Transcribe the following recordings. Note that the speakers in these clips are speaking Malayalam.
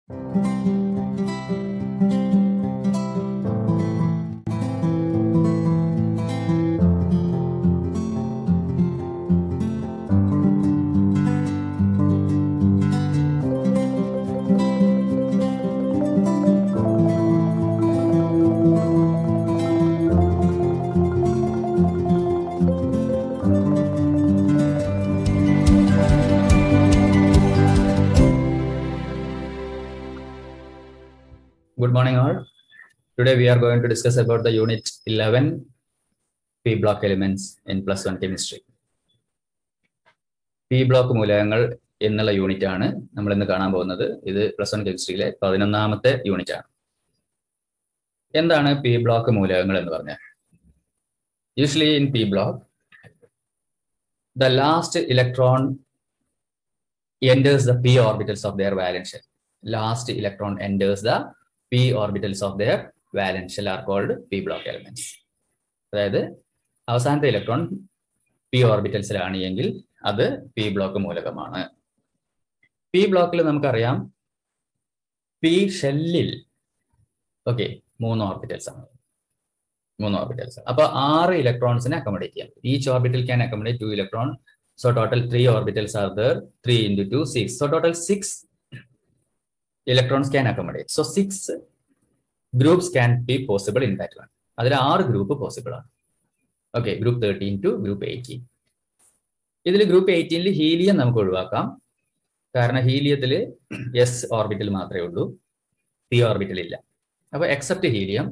Good morning, all. Today we are going to discuss about the unit 11 P block elements in plus one chemistry. P block മൂലകങ്ങൾ എന്നുള്ള യൂണിറ്റ് ആണ് നമ്മൾ ഇന്ന് കാണാൻ പോകുന്നത് ഇത് പ്ലസ് വൺ കെമിസ്ട്രിയിലെ പതിനൊന്നാമത്തെ യൂണിറ്റ് ആണ് എന്താണ് പി ബ്ലോക്ക് മൂലകങ്ങൾ എന്ന് പറഞ്ഞാൽ usually in P block the last electron enters the p orbitals of their valence shell. Last electron enters the p orbitals of their valence shell are called p block elements. അതായത് അവസാനത്തെ ഇലക്ട്രോൺ പി ഓർബിറ്റൽസിലാണ് എങ്കിൽ അത് പി ബ്ലോക്ക് മൂലകമാണ് പി ബ്ലോക്കിൽ നമുക്കറിയാം പി ഷെല്ലിൽ ഓക്കെ മൂന്ന് ഓർബിറ്റൽസ് ആണ് മൂന്ന് ഓർബിറ്റൽസ് അപ്പൊ ആറ് ഇലക്ട്രോൺസിനെ അക്കോമഡേറ്റ് ചെയ്യാം each orbital can accommodate two electron So total three orbitals are there, three into two, six. So total six electrons can accommodate. So six groups can be possible in that one. അതിൽ ആറ് ഗ്രൂപ്പ് പോസിബിൾ ആണ് okay group thirteen to group eighteen ഇതിൽ ഗ്രൂപ്പ് എയ്റ്റീനിൽ ഹീലിയം നമുക്ക് ഒഴിവാക്കാം കാരണം ഹീലിയത്തിൽ എസ് ഓർബിറ്റൽ മാത്രമേ ഉള്ളൂ പി ഓർബിറ്റൽ ഇല്ല അപ്പൊ except helium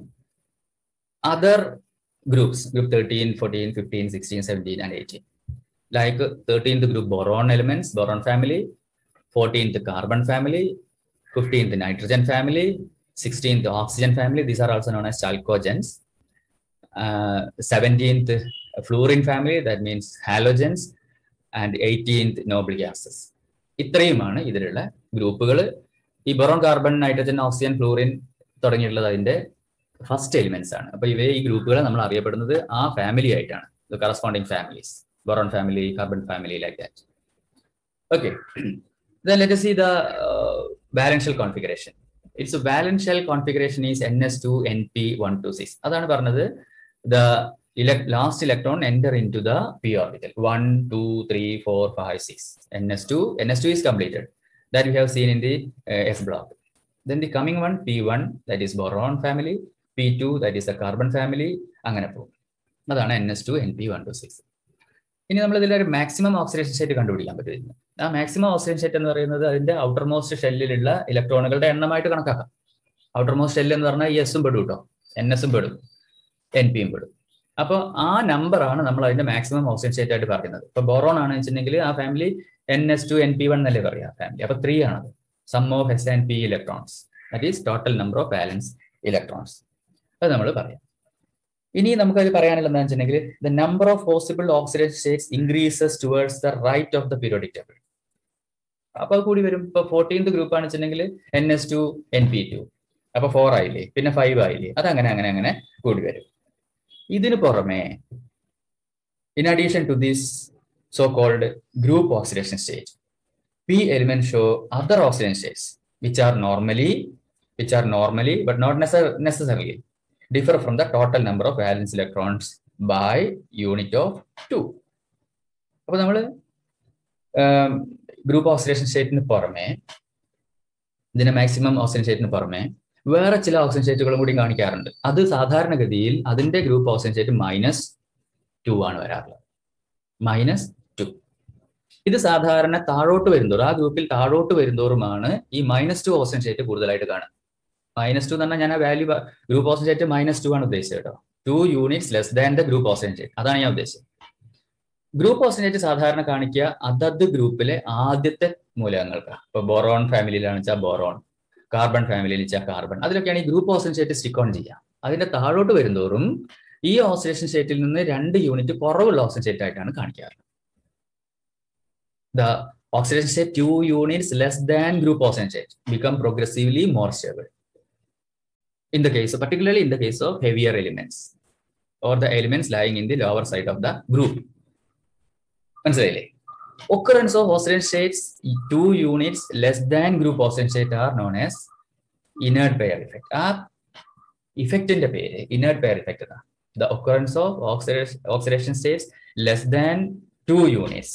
other groups group thirteen fourteen fifteen sixteen seventeen and eighteen like 13th group boron elements, boron family, 14th carbon family, 15th nitrogen family, 16th oxygen family. These are also known as chalcogens. Uh, 17th fluorine family, that means halogens, and 18th noble gases. ഇത്രയുമാണ് ഇതിലുള്ള ഗ്രൂപ്പുകൾ ഈ boron carbon nitrogen oxygen fluorine തുടങ്ങിയിട്ടുള്ളത് അതിന്റെ ഫസ്റ്റ് എലിമെന്റ്സ് ആണ് അപ്പൊ ഇവയെ ഈ ഗ്രൂപ്പുകളെ നമ്മൾ അറിയപ്പെടുന്നത് ആ ഫാമിലി ആയിട്ടാണ് corresponding families boron family, carbon family, like that. Okay, then let us see the uh, valence shell configuration. Its valence shell configuration is ns2 np126. അതാണ് പറഞ്ഞത് the elect last electron enter into the p orbital 1 2 3 4 5 6 ns2 ns2 is completed that we have seen in the uh, s block then the coming one p1 that is boron family p2 that is the carbon family അങ്ങനെ പോകും അതാണ് ns2 np126 ഇനി നമ്മൾ ഇതിൽ ഒരു മാക്സിമം ഓക്സിഡേഷൻ സ്റ്റേറ്റ് കണ്ടുപിടിക്കാൻ പറ്റും ആ മാക്സിമം ഓക്സിഡേഷൻ സ്റ്റേറ്റ് എന്ന് പറയുന്നത് അതിന്റെ ഔട്ടർ മോസ്റ്റ് ഷെല്ലിലുള്ള ഇലക്ട്രോണുകളുടെ എണ്ണമായിട്ട് കണക്കാക്കാം ഔട്ടർ മോസ്റ്റ് ഷെല്ല് എന്ന് പറഞ്ഞാൽ എസും പെടും കേട്ടോ എൻ എസും പെടും എൻ പിയും പെടും അപ്പോൾ ആ നമ്പർ ആണ് നമ്മൾ അതിന്റെ മാക്സിമം ഓക്സിജൻ സ്റ്റേറ്റ് ആയിട്ട് പറയുന്നത് ഇപ്പൊ ബോറോൺ ആണെന്ന് വെച്ചിട്ടുണ്ടെങ്കിൽ ആ family N S two N P one എന്നല്ലേ പറയാം ഫാമിലി അപ്പൊ ത്രീ ആണത് sum of S N P electrons that is total number of valence electrons അത് നമ്മൾ പറയാം ഇനി നമുക്കത് പറയാനുള്ളത് എന്താ വെച്ചിട്ടുണ്ടെങ്കിൽ the number of possible oxidation states increases towards the right of the periodic table അപ്പൊ അത് കൂടി വരും ഇപ്പൊ ഫോർട്ടീൻത് ഗ്രൂപ്പ് ആണ് വെച്ചിട്ടുണ്ടെങ്കിൽ N S two N P two അപ്പൊ ഫോർ ആയില്ലേ പിന്നെ ഫൈവ് ആയില്ലേ അത് അങ്ങനെ അങ്ങനെ അങ്ങനെ കൂടി വരും ഇതിന് പുറമെ in addition to this so called group oxidation state P element show other oxidation states which are normally which are normally but not necessarily differ from the total number of valence electrons by unit of 2. അപ്പോൾ നമ്മൾ ഗ്രൂപ്പ് ഓക്സിഡേഷൻ സ്റ്റേറ്റിന് പുറമെ ഇതിന്റെ മാക്സിമം ഓക്സിജൻ സ്റ്റേറ്റിന് പുറമെ വേറെ ചില ഓക്സിജൻ സ്റ്റേറ്റുകളും കൂടി കാണിക്കാറുണ്ട് അത് സാധാരണഗതിയിൽ അതിന്റെ group oxygen state minus two ആണ് വരാറുള്ളത് മൈനസ് ടു ഇത് സാധാരണ താഴോട്ട് വരുന്നതോറും ആ ഗ്രൂപ്പിൽ താഴോട്ട് വരുന്നതോറുമാണ് ഈ മൈനസ് ടു ഓക്സിജൻ സ്റ്റേറ്റ് കൂടുതലായിട്ട് കാണുക മൈനസ് ടു എന്ന് പറഞ്ഞാൽ ഞാൻ ആ value group oxygen state minus two ആണ് ഉദ്ദേശിച്ചത് കേട്ടോ two units less than the group oxygen state അതാണ് ഞാൻ ഉദ്ദേശിച്ചത് ഗ്രൂപ്പ് ഓക്സിജൻ സ്റ്റേറ്റ് സാധാരണ കാണിക്കുക അതത് ഗ്രൂപ്പിലെ ആദ്യത്തെ മൂലകങ്ങൾക്ക് ഇപ്പൊ ബോറോൺ ഫാമിലിയിലാണ് വെച്ചാൽ ബോറോൺ കാർബൺ ഫാമിലിയിൽ വെച്ചാൽ കാർബൺ അതിലൊക്കെയാണ് ഈ group oxygen state stick on ചെയ്യുക അതിന്റെ താഴോട്ട് വരുന്തോറും ഈ ഓക്സിഡേഷൻ സ്റ്റേറ്റിൽ നിന്ന് രണ്ട് യൂണിറ്റ് കുറവുള്ള ഓക്സിജൻ സ്റ്റേറ്റ് ആയിട്ടാണ് കാണിക്കാറ് the oxidation state two units less than group oxygen state become progressively more stable. In the case, particularly in the case of heavier elements or the elements lying in the lower side of the group. മനസ്സിലായില്ലേ occurrence of oxidation states two units less than group oxidation state are known as inert pair effect ആ ഇഫക്റ്റിന്റെ പേര് inert pair effect എന്നാ the occurrence of oxidation, oxidation states less than two units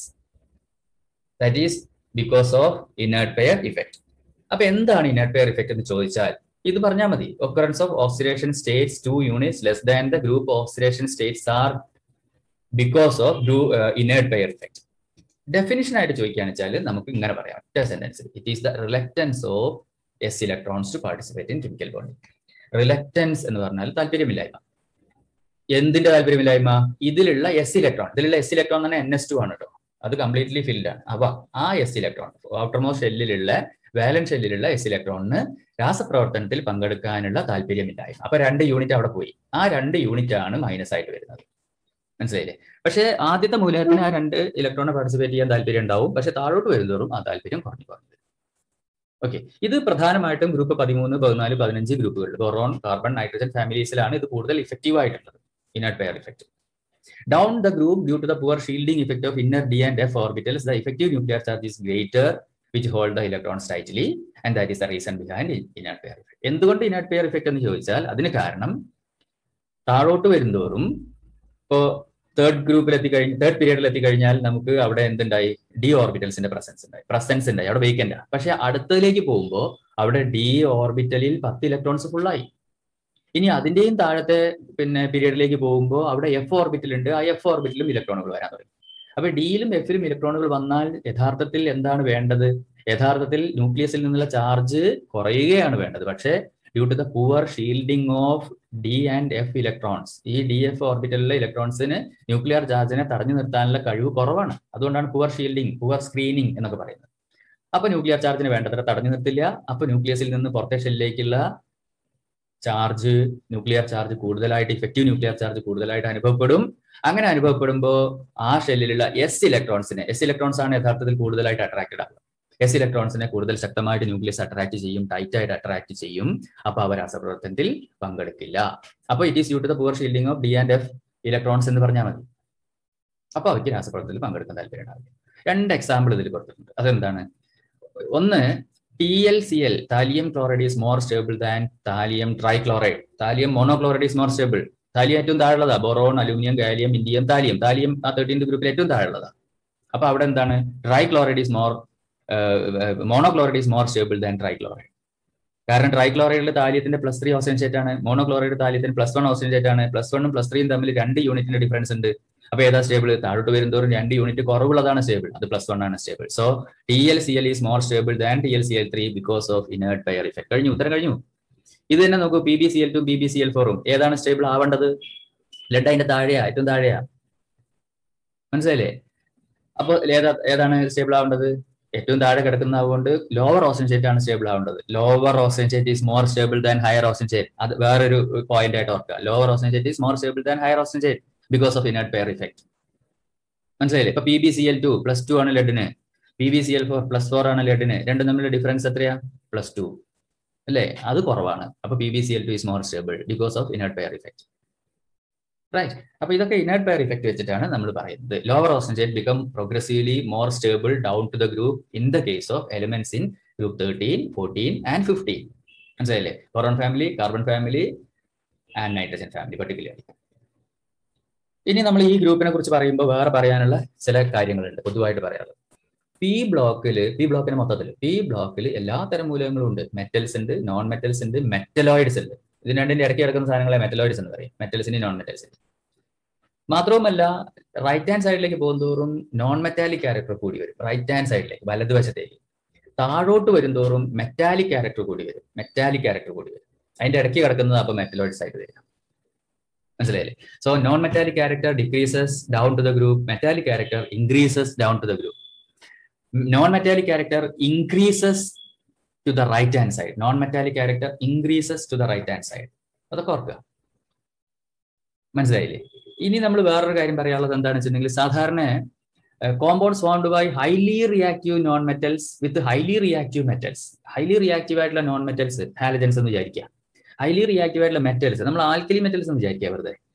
that is because of inert pair effect അപ്പൊ എന്താണ് inert pair effect എന്ന് ചോദിച്ചാൽ ഇത് പറഞ്ഞാൽ മതി occurrence of oxidation states two units less than the group oxidation states are because of do, uh, inert pair effect definition ആയിട്ട് ചോദിക്കുകയാണെന്ന് വെച്ചാൽ നമുക്ക് ഇങ്ങനെ പറയാം ഒറ്റ sentence it is the reluctance of S electrons to participate in chemical bonding reluctance എന്ന് പറഞ്ഞാൽ താല്പര്യമില്ലായ്മ എന്തിന്റെ താല്പര്യമില്ലായ്മ ഇതിലുള്ള എസ് ഇലക്ട്രോൺ ഇതിലുള്ള എസ് ഇലക്ട്രോൺ തന്നെ എൻ എസ് ടു ആണ് കേട്ടോ അത് കംപ്ലീറ്റ്ലി ഫിൽഡ് ആണ് അപ്പൊ ആ എസ് ഇലക്ട്രോൺ ഔട്ടർമോസ്റ്റ് ഷെല്ലിലുള്ള വാലൻ ഷെല്ലിലുള്ള എസ് ഇലക്ട്രോണിന് രാസപ്രവർത്തനത്തിൽ പങ്കെടുക്കാനുള്ള താല്പര്യമില്ലായ്മ അപ്പൊ രണ്ട് യൂണിറ്റ് അവിടെ പോയി ആ രണ്ട് യൂണിറ്റ് ആണ് മൈനസ് ആയിട്ട് വരുന്നത് മനസ്സിലായില്ലേ പക്ഷേ ആദ്യത്തെ മൂലകത്തിന് ആ രണ്ട് ഇലക്ട്രോണെ പാർട്ടിസിപ്പേറ്റ് ചെയ്യാൻ താല്പര്യം ഉണ്ടാവും പക്ഷെ താഴോട്ട് വരുന്നതോറും ആ താല്പര്യം കുറഞ്ഞു കുറഞ്ഞു ഓക്കെ ഇത് പ്രധാനമായിട്ടും ഗ്രൂപ്പ് പതിമൂന്ന് പതിനാല് പതിനഞ്ച് ഗ്രൂപ്പുകളിൽ ബൊറോൺ കാർബൺ നൈട്രജൻ ഫാമിലീസിലാണ് ഇത് കൂടുതൽ ഇഫക്റ്റീവ് ആയിട്ടുള്ളത് inert pair effect down the group due to the poor shielding effect of inner D and F orbitals the effective nuclear charge is greater which hold the electrons tightly and that is the reason behind inert pair effect എന്തുകൊണ്ട് ഇനർട്ട് പെയർ ഇഫക്ട് എന്ന് ചോദിച്ചാൽ അതിന് കാരണം താഴോട്ട് വരുന്തോറും ഇപ്പോ തേർഡ് ഗ്രൂപ്പിൽ എത്തിക്കഴിഞ്ഞ് തേർഡ് പീരീഡിൽ എത്തിക്കഴിഞ്ഞാൽ നമുക്ക് അവിടെ എന്തുണ്ടായി ഡി ഓർബിറ്റൽസിന്റെ പ്രസൻസ് ഉണ്ടായി പ്രസൻസ് ഉണ്ടായി അവിടെ വേക്കൻഡ് പക്ഷെ അടുത്തതിലേക്ക് പോകുമ്പോൾ അവിടെ ഡി ഓർബിറ്റലിൽ പത്ത് ഇലക്ട്രോൺസ് ഫുള്ളായി ഇനി അതിന്റെയും താഴത്തെ പിന്നെ പീരീഡിലേക്ക് പോകുമ്പോൾ അവിടെ എഫ് ഓർബിറ്റൽ ഉണ്ട് ആ എഫ് ഓർബിറ്റലും ഇലക്ട്രോണുകൾ വരാൻ തുടങ്ങി അപ്പൊ ഡിയിലും എഫിലും ഇലക്ട്രോണുകൾ വന്നാൽ യഥാർത്ഥത്തിൽ എന്താണ് വേണ്ടത് യഥാർത്ഥത്തിൽ ന്യൂക്ലിയസിൽ നിന്നുള്ള ചാർജ് കുറയുകയാണ് വേണ്ടത് പക്ഷേ due to the poor shielding of D and F electrons ഈ ഡി എഫ് ഓർബിറ്റലിലെ ഇലക്ട്രോൺസിന് ന്യൂക്ലിയർ ചാർജിനെ തടഞ്ഞു നിർത്താനുള്ള കഴിവ് കുറവാണ് അതുകൊണ്ടാണ് പുവർ ഷീൽഡിംഗ് പുവർ സ്ക്രീനിങ് എന്നൊക്കെ പറയുന്നത് അപ്പൊ ന്യൂക്ലിയർ ചാർജിന് വേണ്ടത്ര തടഞ്ഞു നിർത്തില്ല അപ്പൊ ന്യൂക്ലിയസിൽ നിന്ന് പുറത്തെ ഷെല്ലിലേക്കുള്ള ചാർജ് ന്യൂക്ലിയർ ചാർജ് കൂടുതലായിട്ട് ഇഫക്റ്റീവ് ന്യൂക്ലിയർ ചാർജ് കൂടുതലായിട്ട് അനുഭവപ്പെടും അങ്ങനെ അനുഭവപ്പെടുമ്പോൾ ആ ഷെല്ലിലുള്ള എസ് ഇലക്ട്രോൺസിനെ എസ് ഇലക്ട്രോൺസ് ആണ് യഥാർത്ഥത്തിൽ കൂടുതലായിട്ട് അട്രാക്റ്റഡ് ആകുക എസ് ഇലക്ട്രോൺസിനെ കൂടുതൽ ശക്തമായിട്ട് ന്യൂക്ലിയസ് അട്രാക്ട് ചെയ്യും ടൈറ്റ് ആയിട്ട് അട്രാക്ട് ചെയ്യും അപ്പൊ അവർ രാസപ്രവർത്തനത്തിൽ പങ്കെടുക്കില്ല അപ്പൊ it is due to the poor shielding of D and F electrons എന്ന് പറഞ്ഞാൽ മതി അപ്പൊ അവർക്ക് രാസപ്രവർത്തനത്തിൽ പങ്കെടുക്കാൻ താല്പര്യം ഉണ്ടാവില്ല രണ്ട് എക്സാമ്പിൾ ഇതിൽ കൊടുത്തിട്ടുണ്ട് അതെന്താണ് ഒന്ന് T L C L thallium chloride is more stable than thallium trichloride thallium monochloride is more stable thallium ഏറ്റവും താഴെയുള്ളതാ boron aluminium gallium indium thallium thallium ആ തേർട്ടീൻ ഗ്രൂപ്പിൽ ഏറ്റവും താഴെയുള്ളതാ അപ്പൊ അവിടെ എന്താണ് trichloride is more monochloride is more stable than trichloride കാരണം ട്രൈക്ലോറൈഡിൽ താലിയത്തിന്റെ പ്ലസ് ത്രീ ഓക്സിജൻ സ്റ്റേറ്റ് ആണ് മോണോക്ലോറൈഡ് താലിയത്തിന് പ്ലസ് വൺ ഓക്സിജൻ സ്റ്റേറ്റ് ആണ് പ്ലസ് വണ്ണും പ്ലസ് ത്രീയും തമ്മിൽ രണ്ട് യൂണിറ്റിന്റെ ഡിഫറൻസ് ഉണ്ട് അപ്പൊ ഏതാ സ്റ്റേബിൾ താഴോട്ട് വരുന്നതോറും രണ്ട് യൂണിറ്റ് കുറവുള്ളതാണ് സ്റ്റേബിൾ അത് പ്ലസ് വൺ ആണ് stable so T L C L is more stable than T L C L three because of inert pair effect കഴിഞ്ഞു ഉത്തരം കഴിഞ്ഞു ഇത് തന്നെ നോക്കൂ P B C L two B B C L ഫോറും ഏതാണ് സ്റ്റേബിൾ ആവേണ്ടത് ലെഡ് അതിന്റെ താഴെയാ ഏറ്റവും താഴെയാ മനസ്സിലായില്ലേ അപ്പൊ ഏതാ ഏതാണ് സ്റ്റേബിൾ ആവേണ്ടത് ഏറ്റവും താഴെ കിടക്കുന്നതുകൊണ്ട് ലോവർ ഓക്സിജൻ സ്റ്റേറ്റ് ആണ് സ്റ്റേബിൾ ആവേണ്ടത് lower oxygen state is more stable than higher oxygen state അത് വേറൊരു പോയിന്റ് ആയിട്ട് ഓർക്കുക lower oxygen state is more stable than higher oxygen state because of inert pair effect മനസ്സിലായില്ലേ ഇപ്പൊ P B C L two plus two ആണ് ലെഡിന് P B C L four plus four ആണ് ലെഡിന് രണ്ടും തമ്മിലുള്ള ഡിഫറൻസ് എത്രയാ പ്ലസ് ടു അല്ലേ അത് കുറവാണ് അപ്പൊ P B C L two is more stable because of inert pair effect right അപ്പൊ ഇതൊക്കെ ഇനേർട്ട് പെയർ ഇഫക്ട് വെച്ചിട്ടാണ് നമ്മൾ പറയുന്നത് lower oxygen state become progressively more stable down to the group in the case of elements in group thirteen fourteen and fifteen മനസ്സിലായില്ലേ boron family carbon family and nitrogen family particularly ഇനി നമ്മൾ ഈ ഗ്രൂപ്പിനെ കുറിച്ച് പറയുമ്പോൾ വേറെ പറയാനുള്ള ചില കാര്യങ്ങളുണ്ട് പൊതുവായിട്ട് പറയാനുള്ളത് പി ബ്ലോക്കിൽ പി ബ്ലോക്കിന് മൊത്തത്തിൽ പി ബ്ലോക്കിൽ എല്ലാ തരം മൂലകങ്ങളും ഉണ്ട് മെറ്റൽസ് ഉണ്ട് നോൺ മെറ്റൽസ് ഉണ്ട് മെറ്റലോയിഡ്സ് ഉണ്ട് ഇതിന് രണ്ടിന്റെ ഇടയ്ക്ക് കിടക്കുന്ന സാധനങ്ങളെ മെറ്റലോയിഡ്സ് എന്ന് പറയും മെറ്റൽസിന് നോൺ മെറ്റൽസിന് മാത്രവുമല്ല റൈറ്റ് ഹാൻഡ് സൈഡിലേക്ക് പോകുന്തോറും നോൺ മെറ്റാലിക് ക്യാരക്ടർ കൂടി വരും റൈറ്റ് ഹാൻഡ് സൈഡിലേക്ക് വലതുവശത്തേക്ക് താഴോട്ട് വരുന്തോറും മെറ്റാലിക് ക്യാരക്ടർ കൂടി വരും മെറ്റാലിക് ക്യാരക്ടർ കൂടി വരും അതിന്റെ ഇടയ്ക്ക് കിടക്കുന്നത് അപ്പൊ മെറ്റലോയിഡ്സ് ആയിട്ട് വരും മനസ്സിലായില്ലേ so non metallic character decreases down to the group metallic character increases down to the group non metallic character increases to the right hand side non metallic character increases to the right hand side അതൊക്കെ ഓർക്കുക മനസ്സിലായില്ലേ ഇനി നമ്മൾ വേറൊരു കാര്യം പറയാനുള്ളത് എന്താണെന്ന് വെച്ചിട്ടുണ്ടെങ്കിൽ സാധാരണ compounds formed by highly reactive non metals with highly reactive metals highly reactive ആയിട്ടുള്ള നോൺ മെറ്റൽസ് ഹാലജൻസ് എന്ന് വിചാരിക്കുക ഹൈലി റിയാക്റ്റീവ് ആയിട്ടുള്ള മെറ്റൽസ് നമ്മൾ ആൽക്കലി മെറ്റൽസ് എന്ന് വിചാരിക്കുക വെറുതെ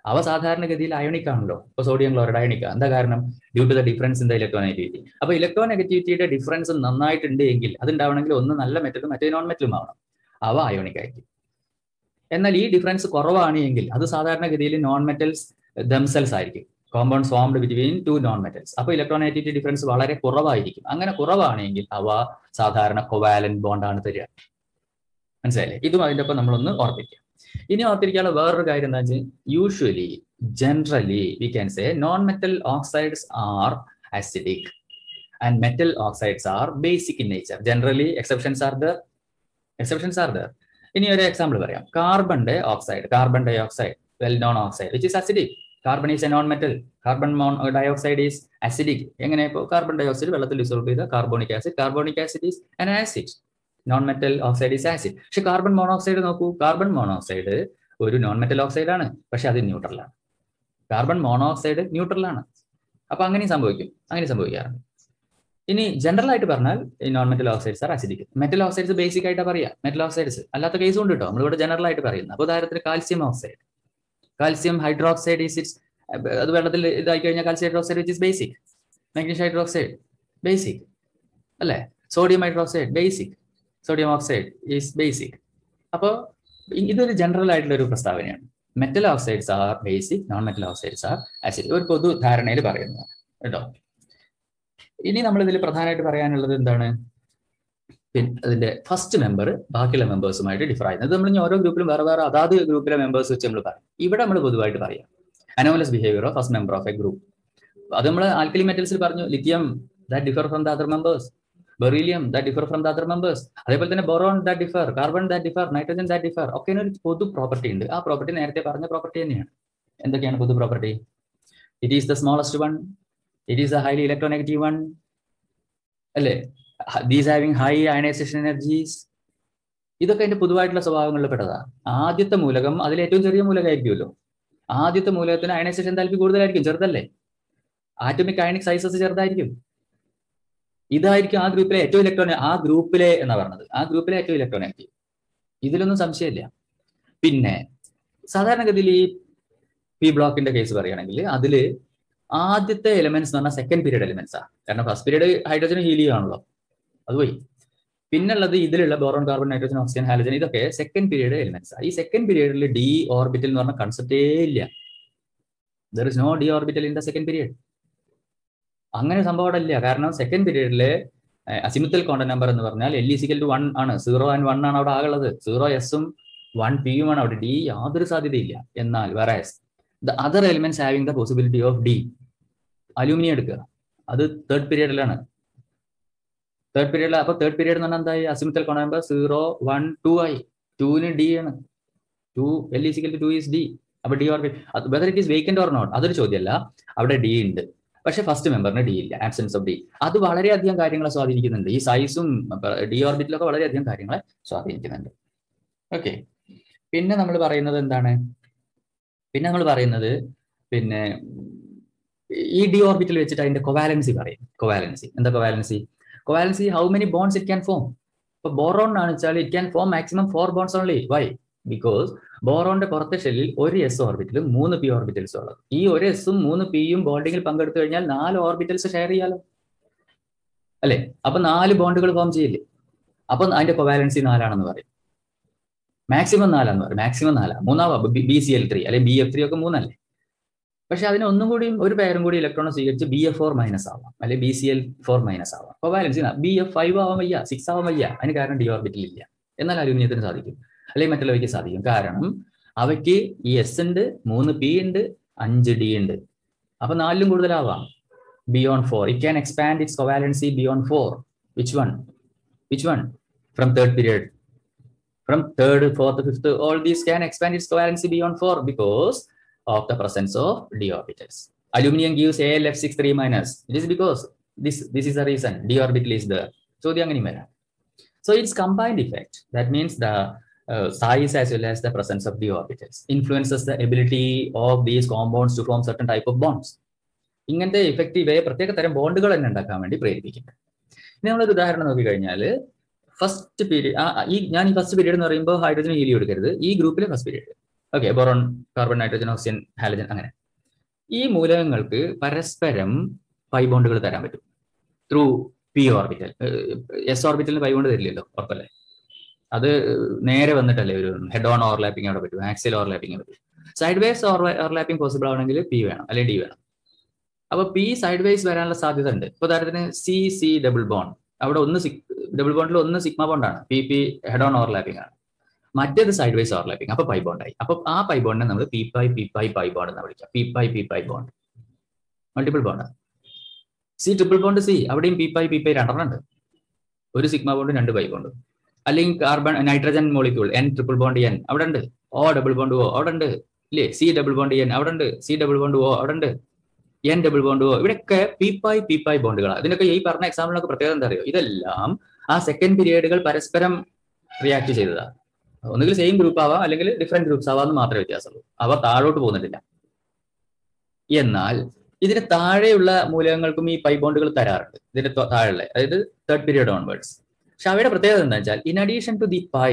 അവ സാധാരണഗതിയിൽ അയോണിക് ആണല്ലോ ഇപ്പൊ സോഡിയം ക്ലോറൈഡ് അയോണിക് എന്താ കാരണം due to the difference in the electro negativity അപ്പൊ ഇലക്ട്രോ നെഗറ്റിവിറ്റിയുടെ ഡിഫറൻസ് നന്നായിട്ടുണ്ട് എങ്കിൽ അത് ഉണ്ടാവണമെങ്കിൽ ഒന്ന് നല്ല മെറ്റലും മറ്റേ നോൺ മെറ്റലും ആവണം അവ അയോണിക് ആയിരിക്കും എന്നാൽ ഈ ഡിഫറൻസ് കുറവാണ് എങ്കിൽ അത് സാധാരണഗതിയിൽ നോൺ മെറ്റൽസ് ദംസെൽസ് ആയിരിക്കും compounds formed between two non metals അപ്പോൾ ഇലക്ട്രോനെഗറ്റിവിറ്റി ഡിഫറൻസ് വളരെ കുറവായിരിക്കും അങ്ങനെ കുറവാണെങ്കിൽ അവ സാധാരണ കൊവാലൻ ബോണ്ടാണ് തരിക മനസ്സിലായില്ലേ ഇതും അതിൻ്റെ ഒപ്പം നമ്മളൊന്ന് ഓർപ്പിക്കുക ഇനി ഓർത്തിരിക്കാനുള്ള വേറൊരു കാര്യം എന്താ വെച്ചാൽ usually generally we can say non metal oxides are acidic and metal oxides are basic in nature generally exceptions are there exceptions are there ഇനി ഒരു എക്സാമ്പിൾ പറയാം carbon oxide carbon dioxide well non oxide which is acidic carbon is a non metal carbon മോൺ ഡയോക്സൈഡ് ഈസ് അസിഡിക് എങ്ങനെ ഇപ്പോൾ കാർബൺ ഡയോക്സൈഡ് വെള്ളത്തിൽ ഡിസോൾവ് ചെയ്ത carbonic acid carbonic acid is an acid non metal oxide is acid പക്ഷെ കാർബൺ മോണോക്സൈഡ് നോക്കൂ കാർബൺ മോണോക്സൈഡ് ഒരു നോൺ മെറ്റൽ ഓക്സൈഡ് ആണ് പക്ഷെ അത് ന്യൂട്രലാണ് കാർബൺ മോണോക്സൈഡ് ന്യൂട്രലാണ് അപ്പൊ അങ്ങനെ സംഭവിക്കും അങ്ങനെ സംഭവിക്കാറുണ്ട് ഇനി ജനറൽ ആയിട്ട് പറഞ്ഞാൽ ഈ non metal oxides are acidic metal oxides basic ആയിട്ട് പറയാം മെറ്റൽ ഓക്സൈഡ്സ് അല്ലാത്ത കേസ് ഉണ്ട് കേട്ടോ നമ്മളിവിടെ ജനറൽ ആയിട്ട് പറയുന്നത് അപ്പോൾ ഉദാഹരണത്തിന് calcium oxide calcium hydroxide is it's അത് വെള്ളത്തിൽ ഇതായി കഴിഞ്ഞാൽ calcium hydroxide which is basic magnesium hydroxide basic അല്ലേ sodium hydroxide basic sodium oxide is basic അപ്പോൾ ഇതൊരു ജനറൽ ആയിട്ടുള്ള ഒരു പ്രസ്താവനയാണ് metal oxides are basic non metal oxides are acid ഒരു പൊതു ധാരണയിൽ പറയുന്നതാണ് കേട്ടോ ഇനി നമ്മൾ ഇതിൽ പ്രധാനമായിട്ട് പറയാനുള്ളത് എന്താണ് പിന്നെ അതിന്റെ ഫസ്റ്റ് മെമ്പർ ബാക്കിയുള്ള മെമ്പേഴ്സുമായിട്ട് ഡിഫർ ആയിരുന്നത് നമ്മൾ ഇനി ഓരോ ഗ്രൂപ്പിലും വേറെ വേറെ അതാത് ഗ്രൂപ്പിലെ മെമ്പേഴ്സ് വെച്ച് നമ്മൾ പറയും ഇവിടെ നമ്മൾ പൊതുവായിട്ട് പറയാം anomalous behaviour of first member of a group അത് നമ്മൾ ആൽക്കലി മെറ്റൽസിൽ പറഞ്ഞു lithium that differ from the other members beryllium that differ from the other members അതേപോലെ തന്നെ boron that differ carbon that differ nitrogen that differ ഒക്കെ ഒരു പൊതു പ്രോപ്പർട്ടി ഉണ്ട് ആ പ്രോപ്പർട്ടി നേരത്തെ പറഞ്ഞ പ്രോപ്പർട്ടി തന്നെയാണ് എന്തൊക്കെയാണ് പൊതു property it is the smallest one it is a highly electronegative one അല്ലേ these having high ionisation energies ഇതൊക്കെ അതിന്റെ പൊതുവായിട്ടുള്ള സ്വഭാവങ്ങളിൽ പെട്ടതാ ആദ്യത്തെ മൂലകം അതിൽ ഏറ്റവും ചെറിയ മൂലകമായിരിക്കുമല്ലോ ആദ്യത്തെ മൂലകത്തിന് അയണൈസേഷൻ താല്പര്യം കൂടുതലായിരിക്കും ചെറുതല്ലേ ആറ്റോമിക് അയണിക് സൈസസ് ചെറുതായിരിക്കും ഇതായിരിക്കും ആ ഗ്രൂപ്പിലെ ഏറ്റവും ഇലക്ട്രോൺ ആ ഗ്രൂപ്പിലെ എന്നാ പറഞ്ഞത് ആ ഗ്രൂപ്പിലെ ഏറ്റവും ഇലക്ട്രോനെഗറ്റീവ് ഇതിലൊന്നും സംശയമില്ല പിന്നെ സാധാരണഗതിയിൽ ഈ പി ബ്ലോക്കിന്റെ കേസ് പറയുകയാണെങ്കിൽ അതില് ആദ്യത്തെ എലിമെന്റ്സ് എന്ന് പറഞ്ഞാൽ സെക്കൻഡ് പീരീഡ് എലിമെന്റ്സ് ആണ് കാരണം ഫസ്റ്റ് പീരീഡ് ഹൈഡ്രജൻ ഹീലിയം ആണല്ലോ അത് പോയി പിന്നുള്ളത് ഇതിലുള്ള boron carbon nitrogen oxygen halogen ഇതൊക്കെ സെക്കൻഡ് പീരീഡ് എലിമെന്റ്സ് ആണ് ഈ സെക്കൻഡ് പീരീഡിൽ ഡി ഓർബിറ്റൽ എന്ന് പറഞ്ഞ കൺസെപ്റ്റേ ഇല്ല there is no D orbital in the second period അങ്ങനെ സംഭവം അവിടെ ഇല്ല കാരണം സെക്കൻഡ് പീരീഡിലെ അസിമിത്തൽ കോണ്ടന്റ് നമ്പർ എന്ന് പറഞ്ഞാൽ എൽ ഇസിക്കൽ ടു വൺ ആണ് സീറോ ആൻഡ് വൺ ആണ് അവിടെ ആകുള്ളത് സീറോ എസും വൺ പിയും ആണ് അവിടെ ഡി യാതൊരു സാധ്യതയില്ല എന്നാൽ വേറെ the other elements having the possibility of D aluminium എടുക്കുക അത് തേർഡ് പീരീഡിലാണ് തേർഡ് പീരീഡിൽ അപ്പൊ തേർഡ് പീരീഡ് എന്ന് പറഞ്ഞാൽ എന്തായി അസിമിത്തൽ കോണ നമ്പർ സീറോ വൺ ടു ആയി ടൂന് ഡി ആണ് two l is equal to is d അപ്പൊ d orbit whether it is vacant or not അതൊരു ചോദ്യമല്ല അവിടെ ഡി ഉണ്ട് പക്ഷെ ഫസ്റ്റ് മെമ്പറിന് ഡി ഇല്ല ആബ്സെൻസ് ഓഫ് ഡി അത് വളരെയധികം കാര്യങ്ങളെ സ്വാധീനിക്കുന്നുണ്ട് ഈ സൈസും ഡി ഓർബിറ്റിലൊക്കെ വളരെയധികം കാര്യങ്ങളെ സ്വാധീനിക്കുന്നുണ്ട് ഓക്കെ പിന്നെ നമ്മൾ പറയുന്നത് എന്താണ് പിന്നെ നമ്മൾ പറയുന്നത് പിന്നെ ഈ ഡി ഓർബിറ്റിൽ വെച്ചിട്ട് അതിന്റെ കൊവാലൻസി പറയും കൊവാലൻസി എന്താ covalency covalency how many bonds it can form ഇപ്പൊ ബോറോൺ ആണ് വെച്ചാൽ it can form maximum four bonds only why because ബോറോന്റെ പുറത്തെ ഷെല്ലിൽ ഒരു എസ് ഓർബിറ്റലും മൂന്ന് പി ഓർബിറ്റൽസും ഉള്ളത് ഈ ഒരു എസും മൂന്ന് പിയും ബോണ്ടിങ്ങിൽ പങ്കെടുത്തു കഴിഞ്ഞാൽ നാല് ഓർബിറ്റൽസ് ഷെയർ ചെയ്യാലോ അല്ലെ അപ്പൊ നാല് ബോണ്ടുകൾ ഫോം ചെയ്യില്ലേ അപ്പൊ അതിന്റെ കൊവാലൻസി നാലാണെന്ന് പറയും മാക്സിമം നാലാന്ന് പറയും മാക്സിമം നാലാ മൂന്നാവാ ബി സി എൽ ത്രീ അല്ലെങ്കിൽ ബി എഫ് ത്രീ ഒക്കെ മൂന്നല്ലേ പക്ഷെ അതിന് ഒന്നും കൂടി ഒരു പേരും കൂടി ഇലക്ട്രോൺ സ്വീകരിച്ച് ബി എഫ് ഫോർ മൈനസ് ആവാം അല്ലെങ്കിൽ B C L four minus ആവാം അപ്പോൾ ബാലൻസ് ബി എഫ് ഫൈവ് ആവാൻ വയ്യ സിക്സ് ആവാൻ വയ്യ അതിന് കാരണം ഡി ഓർബിറ്റിൽ ഇല്ല എന്നാൽ അലൂമിനിയത്തിന് സാധിക്കും അല്ലെങ്കിൽ മറ്റുള്ളവയ്ക്ക് സാധിക്കും കാരണം അവയ്ക്ക് ഈ എസ് ഉണ്ട് മൂന്ന് പി ഉണ്ട് അഞ്ച് ഡി ഉണ്ട് അപ്പൊ നാലിലും കൂടുതലാവാം beyond four it can expand its covalency beyond four which one which one from third period from third, fourth, fifth, all these can expand its covalency beyond four because of the presence of d orbitals. Aluminium gives AlF6 3 minus. It is because this this is the reason d orbital is there. So the anganimera. So it's combined effect. That means the uh, size as well as the presence of d orbitals influences the ability of these compounds to form certain type of bonds. ഇങ്ങനത്തെ ഇഫക്റ്റ് ഇവയെ പ്രത്യേക തരം ബോണ്ടുകൾ തന്നെ ഉണ്ടാക്കാൻ വേണ്ടി പ്രേരിപ്പിക്കും ഇനി നമ്മളൊരു ഉദാഹരണം നോക്കിക്കഴിഞ്ഞാൽ ഫസ്റ്റ് പീരീഡ് ഈ ഞാൻ ഈ ഫസ്റ്റ് പീരീഡ് എന്ന് പറയുമ്പോൾ ഹൈഡ്രജൻ ഹീലിയം എടുക്കരുത് ഈ ഗ്രൂപ്പിലെ first period okay boron carbon nitrogen oxygen halogen അങ്ങനെ ഈ മൂലകങ്ങൾക്ക് പരസ്പരം പൈ ബോണ്ടുകൾ തരാൻ പറ്റും ത്രൂ പി ഓർബിറ്റൽ എസ് ഓർബിറ്റലിന് പൈ ബോണ്ട് തരില്ലല്ലോ ഉറപ്പല്ലേ അത് നേരെ വന്നിട്ടല്ലേ ഒരു ഹെഡ് ഓൺ ഓവർലാപ്പിംഗ് അവിടെ പറ്റും ആക്സിൽ ഓവർലാപ്പിംഗ് പറ്റും സൈഡ് വേസ് ഓവർലാപ്പിംഗ് പോസിബിൾ ആണെങ്കിൽ പി വേണം അല്ലെങ്കിൽ ഡി വേണം അപ്പൊ പി സൈഡ് വേസ് വരാനുള്ള സാധ്യത ഉണ്ട് ഇപ്പൊ ഉദാഹരണത്തിന് സി സി ഡബിൾ ബോണ്ട് അവിടെ ഒന്ന് ഡബിൾ ബോണ്ടിൽ ഒന്ന് സിഗ്മ ബോണ്ടാണ് p p head on overlapping ആണ് മറ്റേത് സൈഡ് വൈസ് ഓവർലാപ്പിംഗ് അപ്പൊ പൈ ബോണ്ടായി അപ്പൊ ആ പൈ ബോണ്ടിനെ നമ്മൾ p pi p pi pi bond എന്ന് വിളിക്കാം p pi p pi bond multiple bond C triple bond C അവിടെയും പി പൈ പി പൈ രണ്ടെണ്ണം ഉണ്ട് ഒരു സിഗ്മ ബോണ്ട് രണ്ട് പൈ ബോണ്ട് അല്ലെങ്കിൽ carbon nitrogen molecule N triple bond N അവിടെ ഉണ്ട് ഓ ഡബിൾ ബോണ്ട് ഓ അവിടെ ഉണ്ട് ഇല്ലേ സി ഡബിൾ ബോണ്ട് എൻ അവിടെ ഉണ്ട് സി ഡബിൾ ബോണ്ട് ഓ അവിടെ ഉണ്ട് എൻ ഡബിൾ ബോണ്ട് ഓ ഇവിടെയൊക്കെ പി പൈ പി പൈ ബോണ്ടുകളാണ് ഇതിനൊക്കെ ഈ പറഞ്ഞ എക്സാമ്പിളിനൊക്കെ പ്രത്യേകത എന്താ അറിയോ ഇതെല്ലാം ആ സെക്കൻഡ് പീരിയഡുകൾ പരസ്പരം റിയാക്ട് ചെയ്തതാണ് ഒന്നുകിൽ സെയിം ഗ്രൂപ്പ് ആവാം അല്ലെങ്കിൽ ഡിഫറെന്റ് ഗ്രൂപ്പ്സ് ആവാന്ന് മാത്രമേ വ്യത്യാസമുള്ളൂ അവ താഴോട്ട് പോകുന്നിട്ടില്ല എന്നാൽ ഇതിന് താഴെയുള്ള മൂലകങ്ങൾക്കും ഈ പൈ ബോണ്ടുകൾ തരാറുണ്ട് ഇതിന്റെ താഴെയുള്ള അതായത് തേർഡ് പീരിയഡ് ഓൺവേർഡ്സ് പക്ഷെ അവയുടെ പ്രത്യേകത എന്താ വെച്ചാൽ in addition to the pi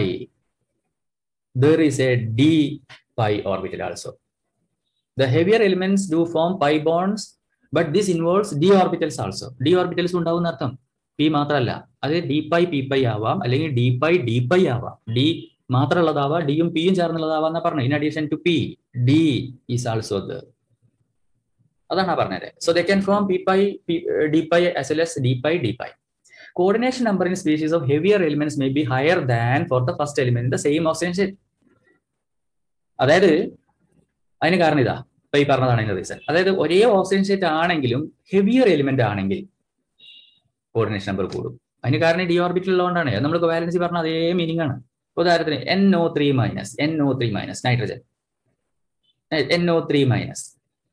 there is a d pi orbital also the heavier elements do form pi bonds but this involves d orbitals also d orbitals ഉണ്ടാവുന്ന അർത്ഥം പി മാത്രമല്ല അത് ഡി പൈ പി പൈ ആവാം അല്ലെങ്കിൽ ഡി പൈ ഡി പൈ ആവാം ഡി മാത്രമുള്ളതാവാം ഡിയും പിയും ചേർന്നുള്ളതാവാന്ന പറഞ്ഞു in addition to p d is also the അതാണ് പറഞ്ഞത് so they can form p pi d pi as well s d pi d pi coordination number in species of heavier elements may be higher than four the first element the same oxygen state അതായത് അതിന് കാരണം ഇതാ ഇപ്പൊ ഈ പറഞ്ഞതാണ് അതിന്റെ റീസൺ അതായത് ഒരേ ഓക്സിജൻ സ്റ്റേറ്റ് ആണെങ്കിലും ഹെവിയർ എലിമെന്റ് ആണെങ്കിൽ കോർഡിനേഷൻ നമ്പർ കൂടും അതിന് കാരണം ഡി ഓർബിറ്റൽ ഉള്ളതുകൊണ്ടാണ് നമ്മൾ വാലൻസി പറഞ്ഞ അതേ മീനിങ് ആണ് ഉദാഹരണത്തിന് N O three minus N O three minus nitrogen N O three minus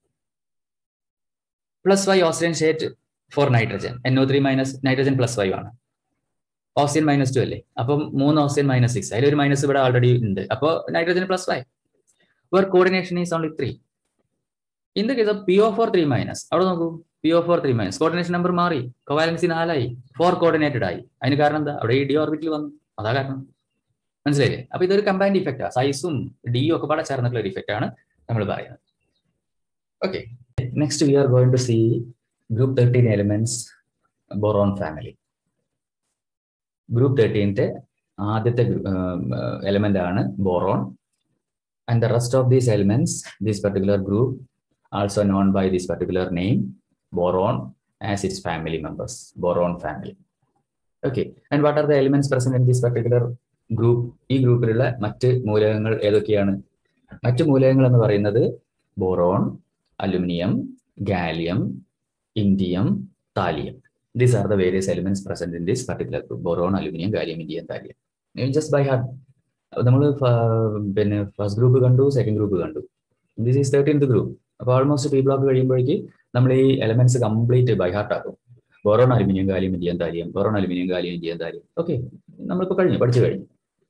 plus five oxygen state four nitrogen N O three minus nitrogen plus five ആണ് ഓക്സിജൻ മൈനസ് ടു അല്ലേ അപ്പം മൂന്ന് ഓക്സിജൻ മൈനസ് സിക്സ് അതിലൊരു മൈനസ് ഇവിടെ ഓൾറെഡി ഉണ്ട് അപ്പോൾ nitrogen plus five where coordination is only three in the case of P O four three minus അവിടെ നോക്കൂ P O four three minus coordination number മാറി കൊവാലൻസി നാലായി ഫോർ കോർഡിനേറ്റഡ് ആയി അതിന് കാരണം എന്താ അവിടെ ഈ ഡി ഓർബിറ്റിൽ വന്നു അതാ കാരണം മനസ്സിലായില്ലേ അപ്പൊ ഇതൊരു കമ്പൈൻഡ് ഇഫക്റ്റാ സൈസും ഡിയും ഒക്കെ പാടെ ചേർന്നിട്ടുള്ള ഒരു ഇഫക്റ്റ് ആണ് നമ്മൾ പറയുന്നത് okay next we are going to see group thirteen elements boron family group തേർട്ടീൻ്റെ ആദ്യത്തെ എലിമെന്റ് ആണ് boron and the rest of these elements these particular group also known by this particular name boron as its family members boron family okay and what are the elements present in this particular group ഈ ഗ്രൂപ്പിലുള്ള മറ്റ് മൂലകങ്ങൾ ഏതൊക്കെയാണ് മറ്റ് മൂലകങ്ങൾ എന്ന് പറയുന്നത് boron aluminium gallium indium thallium these are the various elements present in this particular group boron aluminium gallium indium thallium just by heart നമ്മൾ പിന്നെ ഫസ്റ്റ് ഗ്രൂപ്പ് കണ്ടു സെക്കൻഡ് ഗ്രൂപ്പ് കണ്ടു ദിസ് ഈസ് തേർട്ടീൻത് ഗ്രൂപ്പ് അപ്പോൾ ഓൾമോസ്റ്റ് പി ബ്ലോക്ക് കഴിയുമ്പോഴേക്ക് നമ്മൾ ഈ എലമെന്റ്സ് കംപ്ലീറ്റ് ബൈ ഹാർട്ട് ആക്കും boron aluminium gallium indium thallium boron aluminium gallium indium thallium okay നമ്മളിപ്പോൾ കഴിഞ്ഞു പഠിച്ചു കഴിഞ്ഞു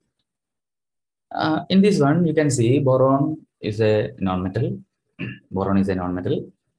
in this one you can see boron is a non metal boron is a non-metal.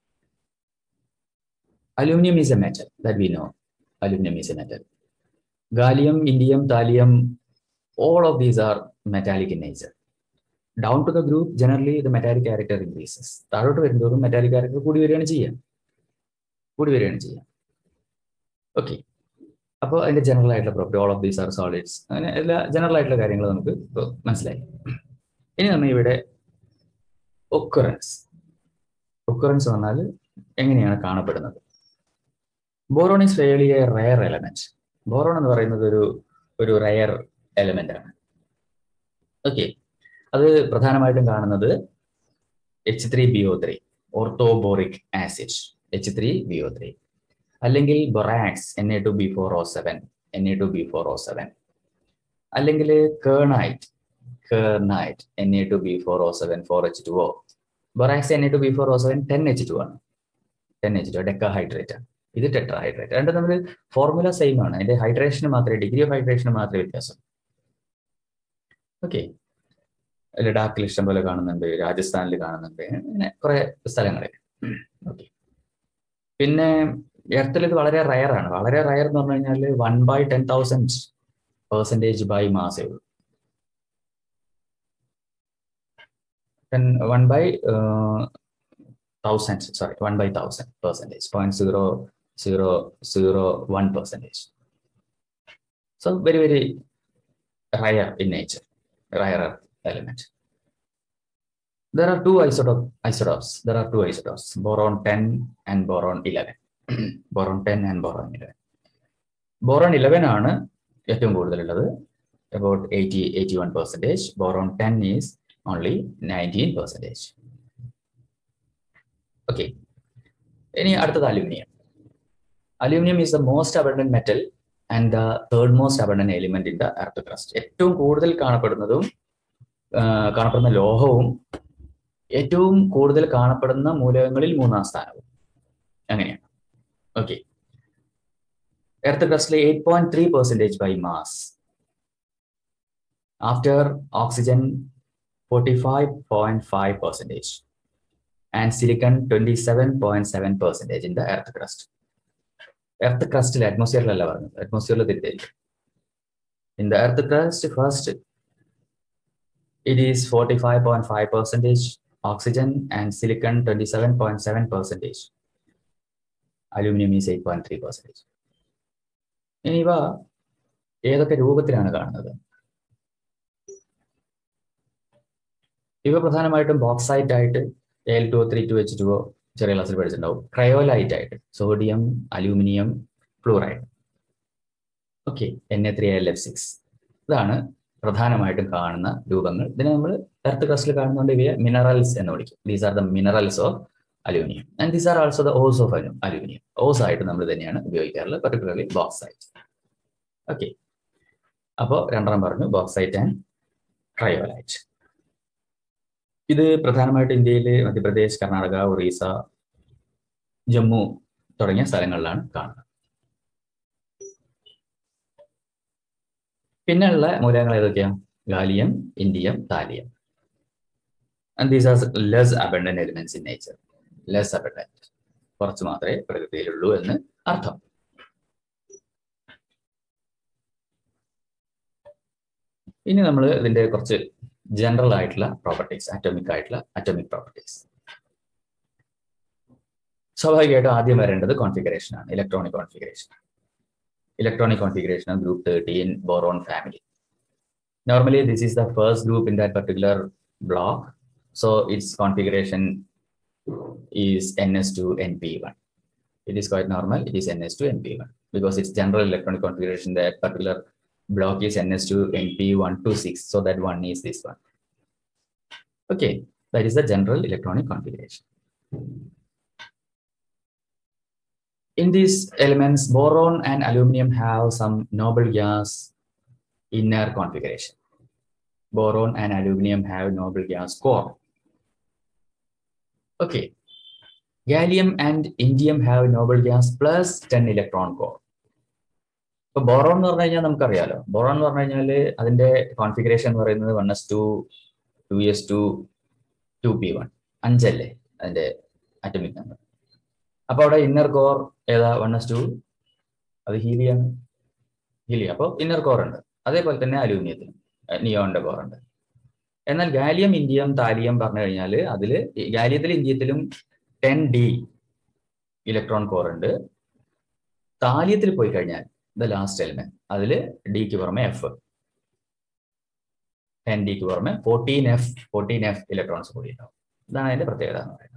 Aluminum is a metal that we know. Aluminum is a metal. Gallium, indium, thallium, all of these are metallic in nature. Down to the group, generally the metallic character increases. താഴോട്ട് വരുന്നതോറും മെറ്റാലിക് ക്യാരക്ടർ കൂടി വരികയാണ് ചെയ്യുക കൂടി വരികയാണ് ചെയ്യുക ഓക്കെ അപ്പോൾ അതിന്റെ ജനറൽ ആയിട്ടുള്ള property all of these are solids അങ്ങനെ എല്ലാ ജനറൽ ആയിട്ടുള്ള കാര്യങ്ങൾ നമുക്ക് മനസ്സിലായി ഇനി നമ്മൾ ഇവിടെ ഒക്കറൻസ് ഒക്കറൻസ് വന്നാൽ എങ്ങനെയാണ് കാണപ്പെടുന്നത് boron is fairly a rare element boron എന്ന് പറയുന്നത് ഒരു ഒരു റയർ എലമെന്റ് ആണ് ഓക്കെ അത് പ്രധാനമായിട്ടും കാണുന്നത് H three B O three orthoboric acid H three B O three അല്ലെങ്കിൽ borax N A two B four O seven N A two B four O seven അല്ലെങ്കിൽ kernite kernite N A two B four O seven four H two O borax N A two B four O seven ten H two ആണ് ten H two decahydrate ആണ് ഇത് ടെട്രാ ഹൈഡ്രേറ്റ് രണ്ടും തമ്മിൽ ഫോർമുല സെയിം ആണ് അതിന്റെ ഹൈഡ്രേഷന് മാത്രമേ ഡിഗ്രി ഓഫ് ഹൈഡ്രേഷന് മാത്രമേ വ്യത്യാസം ഓക്കെ ലഡാക്കിൽ ഇഷ്ടം പോലെ കാണുന്നുണ്ട് രാജസ്ഥാനിൽ കാണുന്നുണ്ട് അങ്ങനെ കുറെ സ്ഥലങ്ങളിൽ ഓക്കെ പിന്നെ എർത്തിൽ ഇത് വളരെ റയർ ആണ് വളരെ റയർ എന്ന് പറഞ്ഞു കഴിഞ്ഞാൽ one by ten thousand percentage by മാസേ ഉള്ളൂ ten one by thousand sorry one by thousand percentage point zero zero zero one percentage so very very rare in nature rare element there are two isotope, isotopes. There are two isotopes, boron 10 and boron 11. boron 10 and boron 11. boron 11 ആണ് ഏറ്റവും കൂടുതലുള്ളത് about 80 81 percentage. Boron 10 is only 19 percentage. Okay. ഇനി അടുത്തത് aluminium aluminium is the most abundant metal and the third most abundant element in the earth crust ഏറ്റവും കൂടുതൽ കാണപ്പെടുന്നതും കാണപ്പെടുന്ന ലോഹവും ഏറ്റവും കൂടുതൽ കാണപ്പെടുന്ന മൂലകങ്ങളിൽ മൂന്നാം സ്ഥാനവും അങ്ങനെയാണ് ഓക്കെ എർത്ത് ക്രസ്റ്റിലെ eight point three percentage by mass after oxygen forty five point five percentage and silicon twenty seven point seven percentage in the earth crust earth ക്രസ്റ്റിൽ അറ്റ്മോസ്ഫിയറിലല്ല പറഞ്ഞത് അറ്റ്മോസ്ഫിയറിൽ തിരിച്ചായിരിക്കും in the earth crust first it is forty five point five percentage oxygen and silicon 27.7 percentage. Aluminum is 8.3 percentage. ഇനി ഇവ ഏതൊക്കെ രൂപത്തിലാണ് കാണുന്നത് ഇവ പ്രധാനമായിട്ടും ബോക്സൈറ്റ് ആയിട്ട് L two three two H two O ചെറിയ ക്ലാസ്സിൽ പഠിച്ചിട്ടുണ്ടാവും ക്രയോലൈറ്റ് ആയിട്ട് sodium aluminium fluoride okay N A three L F six ഇതാണ് പ്രധാനമായിട്ടും കാണുന്ന രൂപങ്ങൾ ഇതിനെ നമ്മൾ എർത്ത് ക്രസ്റ്റിൽ കാണുന്നതുകൊണ്ട് ഇവയെ മിനറൽസ് എന്ന് വിളിക്കും these are the minerals of aluminium and these are also the ores of aluminium ores ആയിട്ട് നമ്മൾ തന്നെയാണ് ഉപയോഗിക്കാറുള്ളത് പർട്ടിക്കുലർലി ബോക്സൈറ്റ് ഓക്കെ അപ്പോൾ രണ്ടെണ്ണം പറഞ്ഞു ബോക്സൈറ്റ് ആൻഡ് ട്രയോലൈറ്റ് ഇത് പ്രധാനമായിട്ട് ഇന്ത്യയിൽ മധ്യപ്രദേശ് കർണാടക ഒറീസ ജമ്മു തുടങ്ങിയ സ്ഥലങ്ങളിലാണ് കാണുന്നത് പിന്നെയുള്ള മൂലകങ്ങൾ ഏതൊക്കെയാണ് gallium indium thallium and these are less abundant elements in nature less abundant കുറച്ച് മാത്രമേ പ്രകൃതിയിലുള്ളൂ എന്ന് അർത്ഥം ഇനി നമ്മൾ ഇതിന്റെ കുറച്ച് ജനറൽ ആയിട്ടുള്ള പ്രോപ്പർട്ടീസ് അറ്റോമിക് ആയിട്ടുള്ള അറ്റോമിക് പ്രോപ്പർട്ടീസ് സ്വാഭാവികമായിട്ടും ആദ്യം വരേണ്ടത് കോൺഫിഗറേഷൻ ആണ് electronic configuration electronic configuration of group 13 boron family. Normally, this is the first group in that particular block. So its configuration is NS2 NP1. It is quite normal. It is NS2 NP1 because its general electronic configuration that particular block is NS2 NP126. So that one is this one. Okay, that is the general electronic configuration. in these elements, boron and aluminum have some noble gas inner configuration. Boron and aluminum have noble gas core. Okay. Gallium and indium have noble gas plus 10 electron core. ഇപ്പൊ ബോറോൺ എന്ന് പറഞ്ഞു കഴിഞ്ഞാൽ നമുക്കറിയാലോ ബോറോൺ എന്ന് പറഞ്ഞു കഴിഞ്ഞാൽ അതിന്റെ കോൺഫിഗറേഷൻ എന്ന് പറയുന്നത് one s two two s two two p one അഞ്ചല്ലേ അതിന്റെ അറ്റമിക് നമ്പർ അപ്പൊ അവിടെ ഇന്നർ കോർ ഏതാ വൺ എസ് ടു അത് ഹീലിയാണ് ഹീലിയ അപ്പോൾ ഇന്നർ കോർ ഉണ്ട് അതേപോലെ തന്നെ അലൂമിനിയത്തിനും നിയോണിന്റെ കോർ ഉണ്ട് എന്നാൽ ഗാലിയം ഇന്ത്യം താലിയം പറഞ്ഞു കഴിഞ്ഞാൽ അതിൽ ഗാലിയത്തിലും ഇന്ത്യത്തിലും ടെൻ ഡി ഇലക്ട്രോൺ കോർ ഉണ്ട് താലിയത്തിൽ പോയി കഴിഞ്ഞാൽ ദ ലാസ്റ്റ് എലിമെന്റ് അതിൽ ഡിക്ക് പുറമെ എഫ് ടെൻ ഡിക്ക് പുറമെ fourteen F fourteen F electrons കൂടി ഉണ്ടാവും ഇതാണ് അതിന്റെ പ്രത്യേകത എന്ന് പറയുന്നത്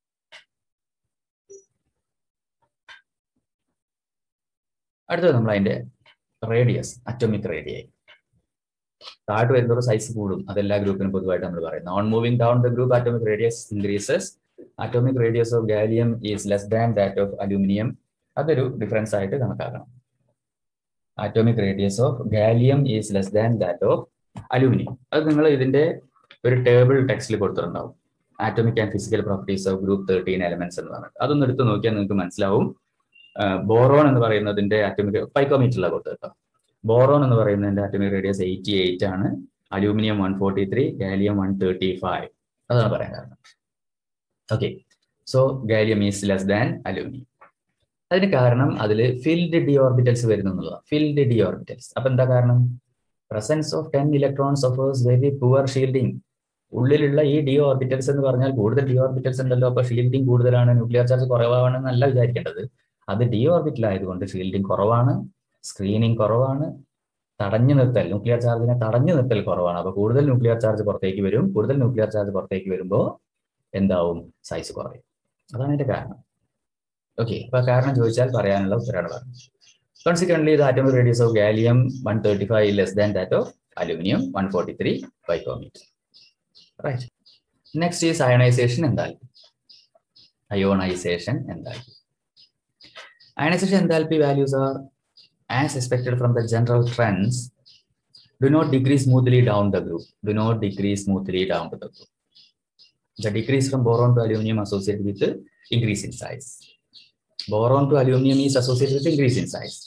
അടുത്തത് നമ്മൾ അതിന്റെ റേഡിയസ് അറ്റോമിക് റേഡിയായി താഴോട്ട് വരുന്നൊരു സൈസ് കൂടും അതെല്ലാ ഗ്രൂപ്പിനും പൊതുവായിട്ട് നമ്മൾ പറയും നോൺ moving down the group atomic radius increases atomic radius of gallium is less than that of aluminium അതൊരു ഡിഫറൻസ് ആയിട്ട് കണക്കാക്കണം atomic radius of gallium is less than that of aluminium അത് നിങ്ങൾ ഇതിന്റെ ഒരു ടേബിൾ ടെക്സ്റ്റിൽ കൊടുത്തിട്ടുണ്ടാവും atomic and physical properties of group thirteen elements എന്ന് പറഞ്ഞിട്ട് അതൊന്ന് എടുത്ത് നോക്കിയാൽ നിങ്ങൾക്ക് മനസ്സിലാവും ബോറോൺ എന്ന് പറയുന്നതിന്റെ ആറ്റോമിക് പൈക്കോമീറ്ററിലാണ് കൊടുത്തത് കേട്ടോ ബോറോൺ എന്ന് പറയുന്നതിന്റെ ആറ്റോമിക് റേഡിയസ് എയ്റ്റി എയ്റ്റ് ആണ് aluminium one forty three gallium one thirty five അതാണ് പറയാൻ കാരണം okay so gallium is less than aluminium അതിന് കാരണം അതിൽ ഫിൽഡ് ഡി ഓർബിറ്റൽസ് വരുന്നു എന്നുള്ളതാണ് ഫിൽഡ് ഡി ഓർബിറ്റൽസ് അപ്പൊ എന്താ കാരണം presence of ten electrons offers very poor shielding ഉള്ളിലുള്ള ഈ ഡി ഓർബിറ്റൽസ് എന്ന് പറഞ്ഞാൽ കൂടുതൽ ഡി ഓർബിറ്റൽസ് ഉണ്ടല്ലോ അപ്പൊ ഷീൽഡിങ് കൂടുതലാണ് ന്യൂക്ലിയർ ചാർജ് കുറവാണെന്നല്ല വിചാരിക്കേണ്ടത് അത് ഡി ഓർബിറ്റൽ ആയതുകൊണ്ട് ഷീൽഡിങ് കുറവാണ് സ്ക്രീനിങ് കുറവാണ് തടഞ്ഞു നിർത്തൽ ന്യൂക്ലിയർ ചാർജിനെ തടഞ്ഞു നിർത്തൽ കുറവാണ് അപ്പൊ കൂടുതൽ ന്യൂക്ലിയർ ചാർജ് പുറത്തേക്ക് വരും കൂടുതൽ ന്യൂക്ലിയർ ചാർജ് പുറത്തേക്ക് വരുമ്പോൾ എന്താവും സൈസ് കുറയും അതാണ് അതിന്റെ കാരണം ഓക്കെ അപ്പൊ കാരണം ചോദിച്ചാൽ പറയാനുള്ള ഉത്തരമാണ് പറഞ്ഞത് Consequently, the atomic radius of gallium 135 is less than that of aluminum 143 picometer. Right. Next is ionization enthalpy. Ionization enthalpy. Ionization enthalpy values are as expected from the general trends. Do not decrease smoothly down the group. Do not decrease smoothly down to the group. The decrease from boron to aluminum associated with the increase in size. Boron to aluminum is associated with increase in size.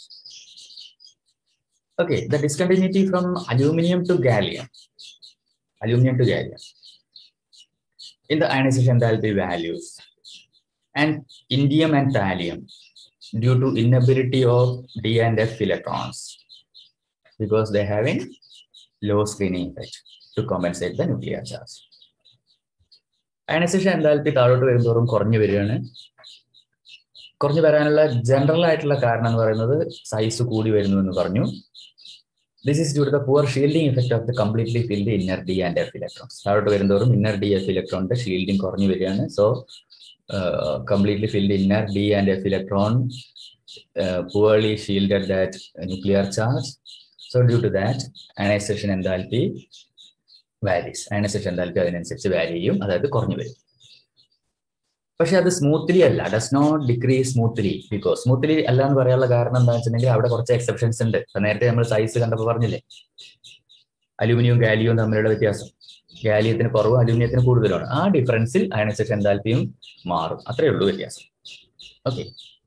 Okay, the discontinuity from aluminum to gallium, aluminum to gallium, in the ionization enthalpy values, and indium and thallium, due to inability of D and F electrons, because they're having low screening effect to compensate the nuclear charge. Ionization enthalpy താഴോട്ട് വരുന്തോറും കുറഞ്ഞു വരികയാണ് കുറഞ്ഞു വരാനുള്ള ജനറൽ ആയിട്ടുള്ള കാരണം എന്ന് പറയുന്നത് സൈസ് കൂടി വരുന്നു എന്ന് പറഞ്ഞു this is due to the poor shielding effect of the completely filled inner D and F electrons താഴോട്ട് വരുന്നതോറും ഇന്നർ ഡി എഫ് ഇലക്ട്രോണിന്റെ ഷീൽഡിംഗ് കുറഞ്ഞു വരികയാണ് so completely filled inner D and f electron poorly shielded that nuclear charge so due to that ionization enthalpy varies ionization enthalpy അതിനനുസരിച്ച് വാരി ചെയ്യും അതായത് കുറഞ്ഞു വരും പക്ഷെ അത് സ്മൂത്ത്ലി അല്ല does not decrease smoothly because smoothly അല്ല എന്ന് പറയാനുള്ള കാരണം എന്താ വെച്ചിട്ടുണ്ടെങ്കിൽ അവിടെ കുറച്ച് എക്സെപ്ഷൻസ് ഉണ്ട് അപ്പൊ നേരത്തെ നമ്മൾ സൈസ് കണ്ടപ്പോൾ പറഞ്ഞില്ലേ അലൂമിനിയവും ഗാലിയവും തമ്മിലുള്ള വ്യത്യാസം ഗാലിയത്തിന് കുറവ് അലൂമിനിയത്തിന് കൂടുതലാണ് ആ ഡിഫറൻസിൽ അയനൈസേഷൻ എന്താൽപ്പിയും മാറും അത്രയേ ഉള്ളൂ വ്യത്യാസം okay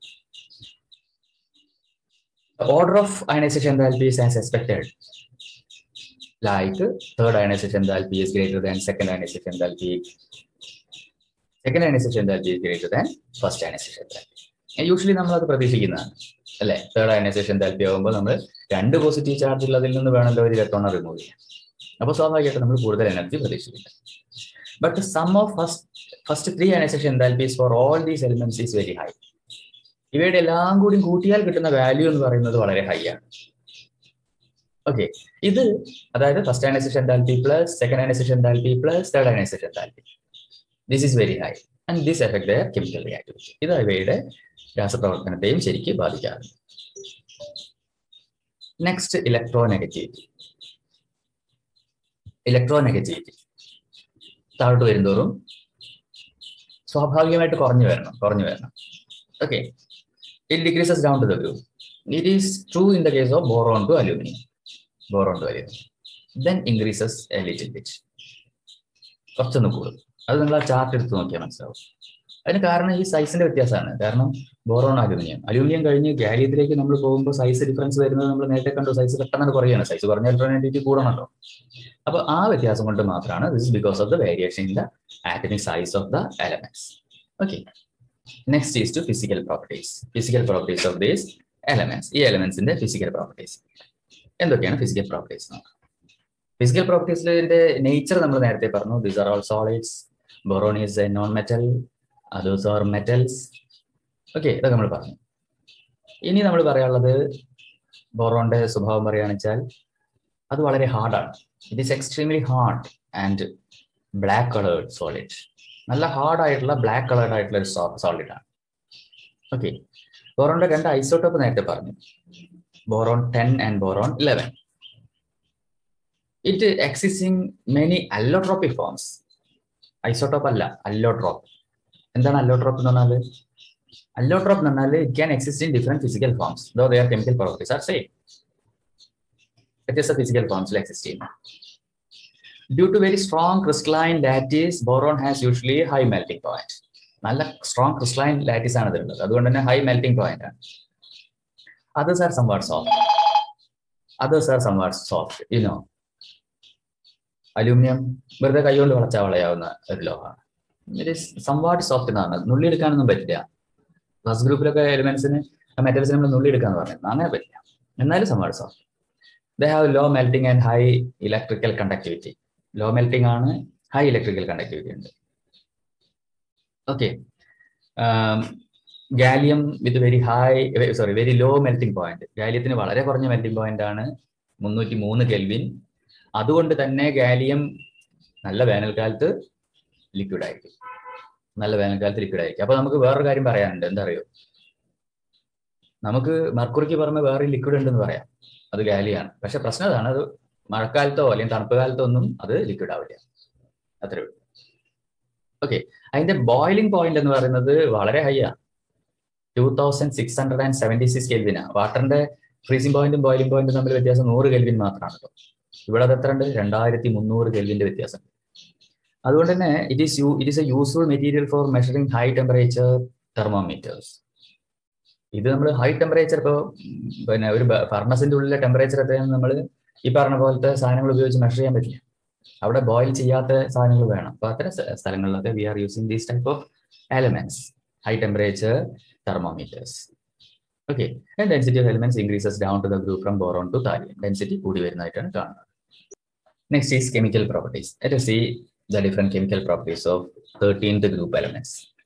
order of ionization enthalpy is as expected like third ionization enthalpy is greater than second ionization enthalpy second ionization enthalpy is greater than first ionization enthalpy. Usually നമ്മൾ അത് പ്രതീക്ഷിക്കുന്നതാണ് അല്ലെ തേർഡ് ionization enthalpy ആകുമ്പോൾ നമ്മൾ രണ്ട് പോസിറ്റീവ് ചാർജ് ഉള്ളതിൽ നിന്ന് വേണമല്ലോ ഒരു ഇലക്ട്രോണെ റിമൂവ് ചെയ്യാൻ അപ്പോൾ സ്വാഭാവികമായിട്ട് നമ്മൾ കൂടുതൽ എനർജി പ്രതീക്ഷിക്കില്ല but sum of first first three ionization enthalpies for all these elements is very high ഇവയുടെ എല്ലാം കൂടി കൂട്ടിയാൽ കിട്ടുന്ന വാല്യൂ എന്ന് പറയുന്നത് വളരെ ഹൈ ആണ് ഓക്കെ ഇത് അതായത് first ionization enthalpy plus second ionization enthalpy plus third ionization enthalpy this is very high and this effect their chemical reactivity ഇത് അവയുടെ രാസപ്രവർത്തനത്തെയും ശരിക്ക് ബാധിക്കാറുണ്ട് നെക്സ്റ്റ് ഇലക്ട്രോനെഗറ്റിവിറ്റി ഇലക്ട്രോനെഗറ്റിവിറ്റി താഴോട്ട് വരുന്തോറും സ്വാഭാവികമായിട്ട് കുറഞ്ഞു വരണം കുറഞ്ഞു വരണം okay it decreases down to the group it is true in the case of boron to aluminium boron to aluminium then increases a little bit കുറച്ചൊന്ന് കൂടും അത് നിങ്ങൾ ആ ചാർട്ട് എടുത്ത് നോക്കിയാൽ മനസ്സിലാവും അതിന് കാരണം ഈ സൈസിന്റെ വ്യത്യാസമാണ് കാരണം ബോറോൺ അലൂമിനിയം അലൂമിനിയം കഴിഞ്ഞ് ഗാലിയത്തിലേക്ക് നമ്മൾ പോകുമ്പോൾ സൈസ് ഡിഫറൻസ് വരുന്നത് നമ്മൾ നേരത്തെ കണ്ടു സൈസ് പെട്ടെന്ന് കുറയാണ് സൈസ് കുറഞ്ഞ ഇലക്ട്രോണിറ്റി കൂടണമല്ലോ അപ്പൊ ആ വ്യത്യാസം കൊണ്ട് മാത്രമാണ് this because of the variation in the atomic size of the elements okay next is to physical properties physical properties of these elements ഈ എലമെന്റ്സിന്റെ ഫിസിക്കൽ പ്രോപ്പർട്ടീസ് എന്തൊക്കെയാണ് ഫിസിക്കൽ പ്രോപ്പർട്ടീസ് നോക്കാം ഫിസിക്കൽ പ്രോപ്പർട്ടീസിന്റെ നേച്ചർ നമ്മൾ നേരത്തെ പറഞ്ഞു these are all solids boron is a non metal others are metals okay ഇതൊക്കെ നമ്മൾ പറഞ്ഞു ഇനി നമ്മൾ പറയാനുള്ളത് ബോറോന്റെ സ്വഭാവം പറയുകയാണെന്ന് വെച്ചാൽ അത് വളരെ ഹാർഡാണ് it is extremely hard and black coloured solid നല്ല ഹാർഡ് ആയിട്ടുള്ള ബ്ലാക്ക് കളേർഡ് ആയിട്ടുള്ള ഒരു സോളിഡ് ആണ് ഓക്കെ ബോറോന്റെ രണ്ട് ഐസോട്ടോപ്പ് നേരത്തെ പറഞ്ഞു boron ten and boron eleven it existing many allotropic forms isotope അല്ല അല്ലോട്രോപ്പ് എന്താണ് അല്ലോട്രോപ്പ് എന്ന് പറഞ്ഞാൽ അല്ലോട്രോപ്പ് എന്ന് പറഞ്ഞാൽ it can exist in different physical forms though their chemical properties are same വ്യത്യസ്ത ഫിസിക്കൽ ഫോംസിൽ എക്സിസ്റ്റ് ചെയ്യുന്നു due to very strong crystalline lattice boron has usually high melting point നല്ല സ്ട്രോങ് ക്രിസ്റ്റലൈൻ ലാറ്റീസ് ആണ് ഇതിലുള്ളത് അതുകൊണ്ട് തന്നെ ഹൈ മെൽറ്റിംഗ് പോയിന്റ് ആണ് others are somewhat soft others are somewhat soft you know aluminium വെറുതെ കൈകൊണ്ട് വളച്ചാൽ വളയാവുന്ന ഒരു ലോഹമാണ് ഇറ്റ് ഈസ് സംവാട്ട് സോഫ്റ്റ് എന്നാണ് നുള്ളിയെടുക്കാനൊന്നും പറ്റില്ല ഫസ്റ്റ് ഗ്രൂപ്പിലൊക്കെ എലിമെന്റ്സിന് മെറ്റൽസിന് നമ്മൾ നുള്ളിയെടുക്കാന്ന് പറയുന്നത് അങ്ങനെ പറ്റില്ല എന്നാലും somewhat soft they have low melting and high electrical conductivity low melting ആണ് ഹൈ ഇലക്ട്രിക്കൽ കണ്ടക്ടിവിറ്റി ഉണ്ട് okay gallium with very high sorry very low melting point ഗാലിയത്തിന് വളരെ കുറഞ്ഞ മെൽറ്റിംഗ് പോയിന്റ് ആണ് മുന്നൂറ്റി മൂന്ന് കെൽവിൻ അതുകൊണ്ട് തന്നെ ഗാലിയം നല്ല വേനൽക്കാലത്ത് ലിക്വിഡ് ആയിരിക്കും നല്ല വേനൽക്കാലത്ത് ലിക്വിഡ് ആയിരിക്കും അപ്പൊ നമുക്ക് വേറൊരു കാര്യം പറയാനുണ്ട് എന്താ അറിയോ നമുക്ക് മർക്കുറിക്ക് പുറമെ വേറെ ലിക്വിഡ് ഉണ്ടെന്ന് പറയാം അത് ഗാലിയാണ് പക്ഷെ പ്രശ്നം അതാണ് അത് മഴക്കാലത്തോ അല്ലെങ്കിൽ തണുപ്പ് കാലത്തോ ഒന്നും അത് ലിക്വിഡ് ആവില്ല അത്രേ ഉള്ളൂ ഓക്കെ അതിന്റെ ബോയിലിംഗ് പോയിന്റ് എന്ന് പറയുന്നത് വളരെ ഹൈ ആണ് two thousand six hundred and seventy six കെൽവിനാണ് വാട്ടറിന്റെ ഫ്രീസിംഗ് പോയിന്റും ബോയിലിംഗ് പോയിന്റും തമ്മിൽ വ്യത്യാസം നൂറ് കെൽവിൻ മാത്രമാണ് കേട്ടോ ഇവിടെ അത് എത്ര ഉണ്ട് രണ്ടായിരത്തി മുന്നൂറ് കെൽവിന്റെ വ്യത്യാസം അതുകൊണ്ട് തന്നെ it is you it is a useful material for measuring high temperature thermometers ഇത് നമ്മൾ ഹൈ ടെമ്പറേച്ചർ ഇപ്പോൾ പിന്നെ ഒരു ഫർണസിന്റെ ഉള്ളിലെ ടെമ്പറേച്ചർ എത്രയാണെന്ന് നമ്മൾ ഈ പറഞ്ഞ പോലത്തെ സാധനങ്ങൾ ഉപയോഗിച്ച് മെഷർ ചെയ്യാൻ പറ്റില്ല അവിടെ ബോയിൽ ചെയ്യാത്ത സാധനങ്ങൾ വേണം അപ്പൊ അത്തരം സ്ഥലങ്ങളിലൊക്കെ we are using these type of elements high temperature thermometers. Okay, and density of elements increases down to the group from boron to thallium. Density കൂടി വരുന്നതായിട്ടാണ് കാണുന്നത്. Next is chemical properties. Let us see the different chemical properties of 13th group elements.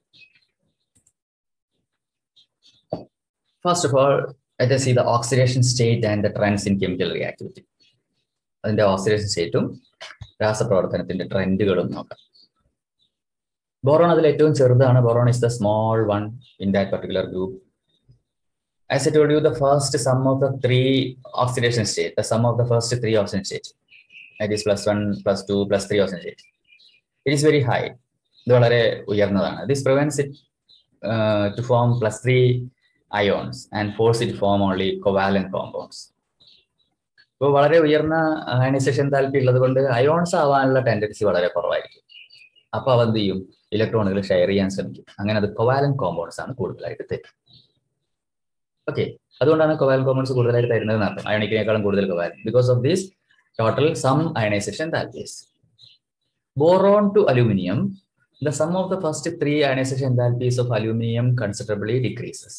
First of all, let us see the oxidation state and the trends in chemical reactivity. അതിന്റെ ഓക്സിഡേഷൻ സ്റ്റേറ്റും രാസപ്രവർത്തനത്തിന്റെ ട്രെൻഡുകളും നോക്കാം ബോറോൺ അതിൽ ഏറ്റവും ചെറുതാണ് boron is the small one in that particular group as I told you the first sum of the three oxidation state the sum of the first three oxidation state that is plus one plus two plus three oxidation state it is very high ഇത് വളരെ ഉയർന്നതാണ് this prevents it to form plus three ions and forces it form only covalent compounds ഇപ്പോൾ വളരെ ഉയർന്ന അയണൈസേഷൻ താല്പര്യം ഉള്ളത് കൊണ്ട് അയോൺസ് ആവാനുള്ള ടെൻഡൻസി വളരെ കുറവായിരിക്കും അപ്പൊ അവ എന്ത് ചെയ്യും ഇലക്ട്രോണുകൾ ഷെയർ ചെയ്യാൻ ശ്രമിക്കും അങ്ങനെ അത് കൊവാലൻ കോമ്പൗണ്ട്സ് ആണ് കൂടുതലായിട്ട് തരും ഓക്കെ അതുകൊണ്ടാണ് കൊവാലൻ കോമ്പൗണ്ട്സ് കൂടുതലായിട്ട് തരുന്നത് അർത്ഥം അയണിക്കിനേക്കാളും കൂടുതൽ covalent because of this total sum ionization enthalpies boron to aluminium the sum of the first three ionization enthalpies of aluminum considerably decreases.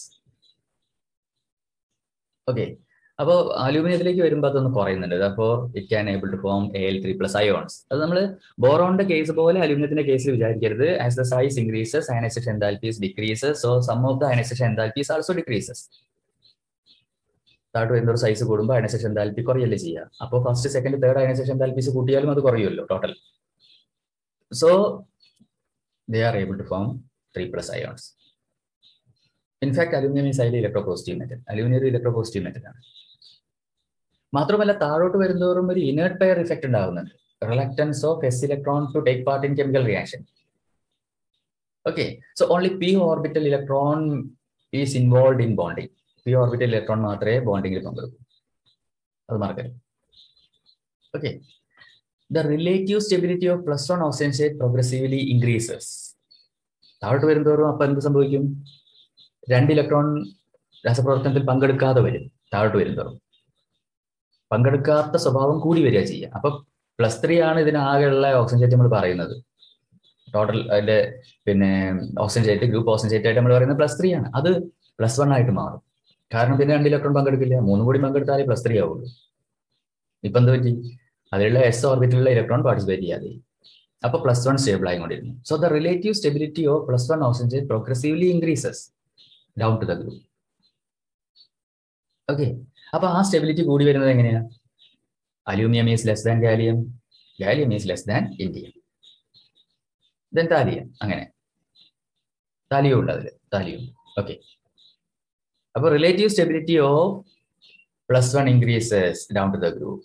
Okay അപ്പോൾ അലൂമിനിയത്തിലേക്ക് വരുമ്പോൾ അതൊന്ന് കുറയുന്നുണ്ട് അപ്പോൾ it can able to form A L three plus ions അത് നമ്മൾ ബോറോണിന്റെ കേസ് പോലെ അലൂമിനിയത്തിന്റെ കേസിൽ വിചാരിക്കരുത് as the size increases ionization enthalpies decreases so sum of the ionization enthalpies also decreases താഴോട്ട് വരുന്ന ഒരു സൈസ് കൂടുമ്പോൾ അയനൈസേഷൻ എൻതാൽപ്പി കുറയല്ലേ ചെയ്യുക അപ്പോൾ first second third ionization enthalpies കൂട്ടിയാലും അത് കുറയുമല്ലോ total so they are able to form 3 plus ions. In fact, aluminum is highly electropositive metal. Aluminum ഒരു electropositive metal ആണ് മാത്രമല്ല താഴോട്ട് വരുന്നതോറും ഒരു ഇനേർട്ട് പെയർ ഇഫക്റ്റ് ഉണ്ടാകുന്നുണ്ട് reluctance of s electron to take part in chemical reaction okay so only p orbital electron is involve in bonding p orbital electron മാത്രമേ ബോണ്ടിങ്ങിൽ പങ്കെടുക്കൂ അത് മറക്കരുത് okay the relative stability of plus one oxygen state progressively increases. താഴോട്ട് വരുന്തോറും അപ്പൊ എന്ത് സംഭവിക്കും രണ്ട് ഇലക്ട്രോൺ രാസപ്രവർത്തനത്തിൽ പങ്കെടുക്കാതെ വരും താഴോട്ട് വരുന്തോറും പങ്കെടുക്കാത്ത സ്വഭാവം കൂടി വരിക ചെയ്യുക അപ്പൊ പ്ലസ് ത്രീ ആണ് ഇതിനാകെയുള്ള ഓക്സിജൻ സ്റ്റേറ്റ് നമ്മൾ പറയുന്നത് ടോട്ടൽ അതിന്റെ പിന്നെ oxygen state group oxygen state ആയിട്ട് നമ്മൾ പറയുന്നത് പ്ലസ് ത്രീ ആണ് അത് പ്ലസ് വൺ ആയിട്ട് മാറും കാരണം പിന്നെ രണ്ട് ഇലക്ട്രോൺ പങ്കെടുക്കില്ല മൂന്നും കൂടി പങ്കെടുത്താലേ പ്ലസ് ത്രീ ആവുള്ളൂ ഇപ്പൊ എന്ത് പറ്റി അതിലുള്ള എസ് ഓർബിറ്റിലുള്ള ഇലക്ട്രോൺ പാർട്ടിസിപ്പേറ്റ് ചെയ്യാതെ അപ്പൊ പ്ലസ് വൺ സ്റ്റേബിൾ ആയിക്കൊണ്ടിരുന്നു so the relative stability of plus one oxygen progressively increases down to the group okay അപ്പൊ ആ സ്റ്റെബിലിറ്റി കൂടി വരുന്നത് എങ്ങനെയാ aluminium is less than gallium gallium is less than indium then thallium അങ്ങനെ താലിയും ഉണ്ട് അതിൽ താലിയും ഓക്കെ അപ്പൊ relative stability of plus one increases down to the group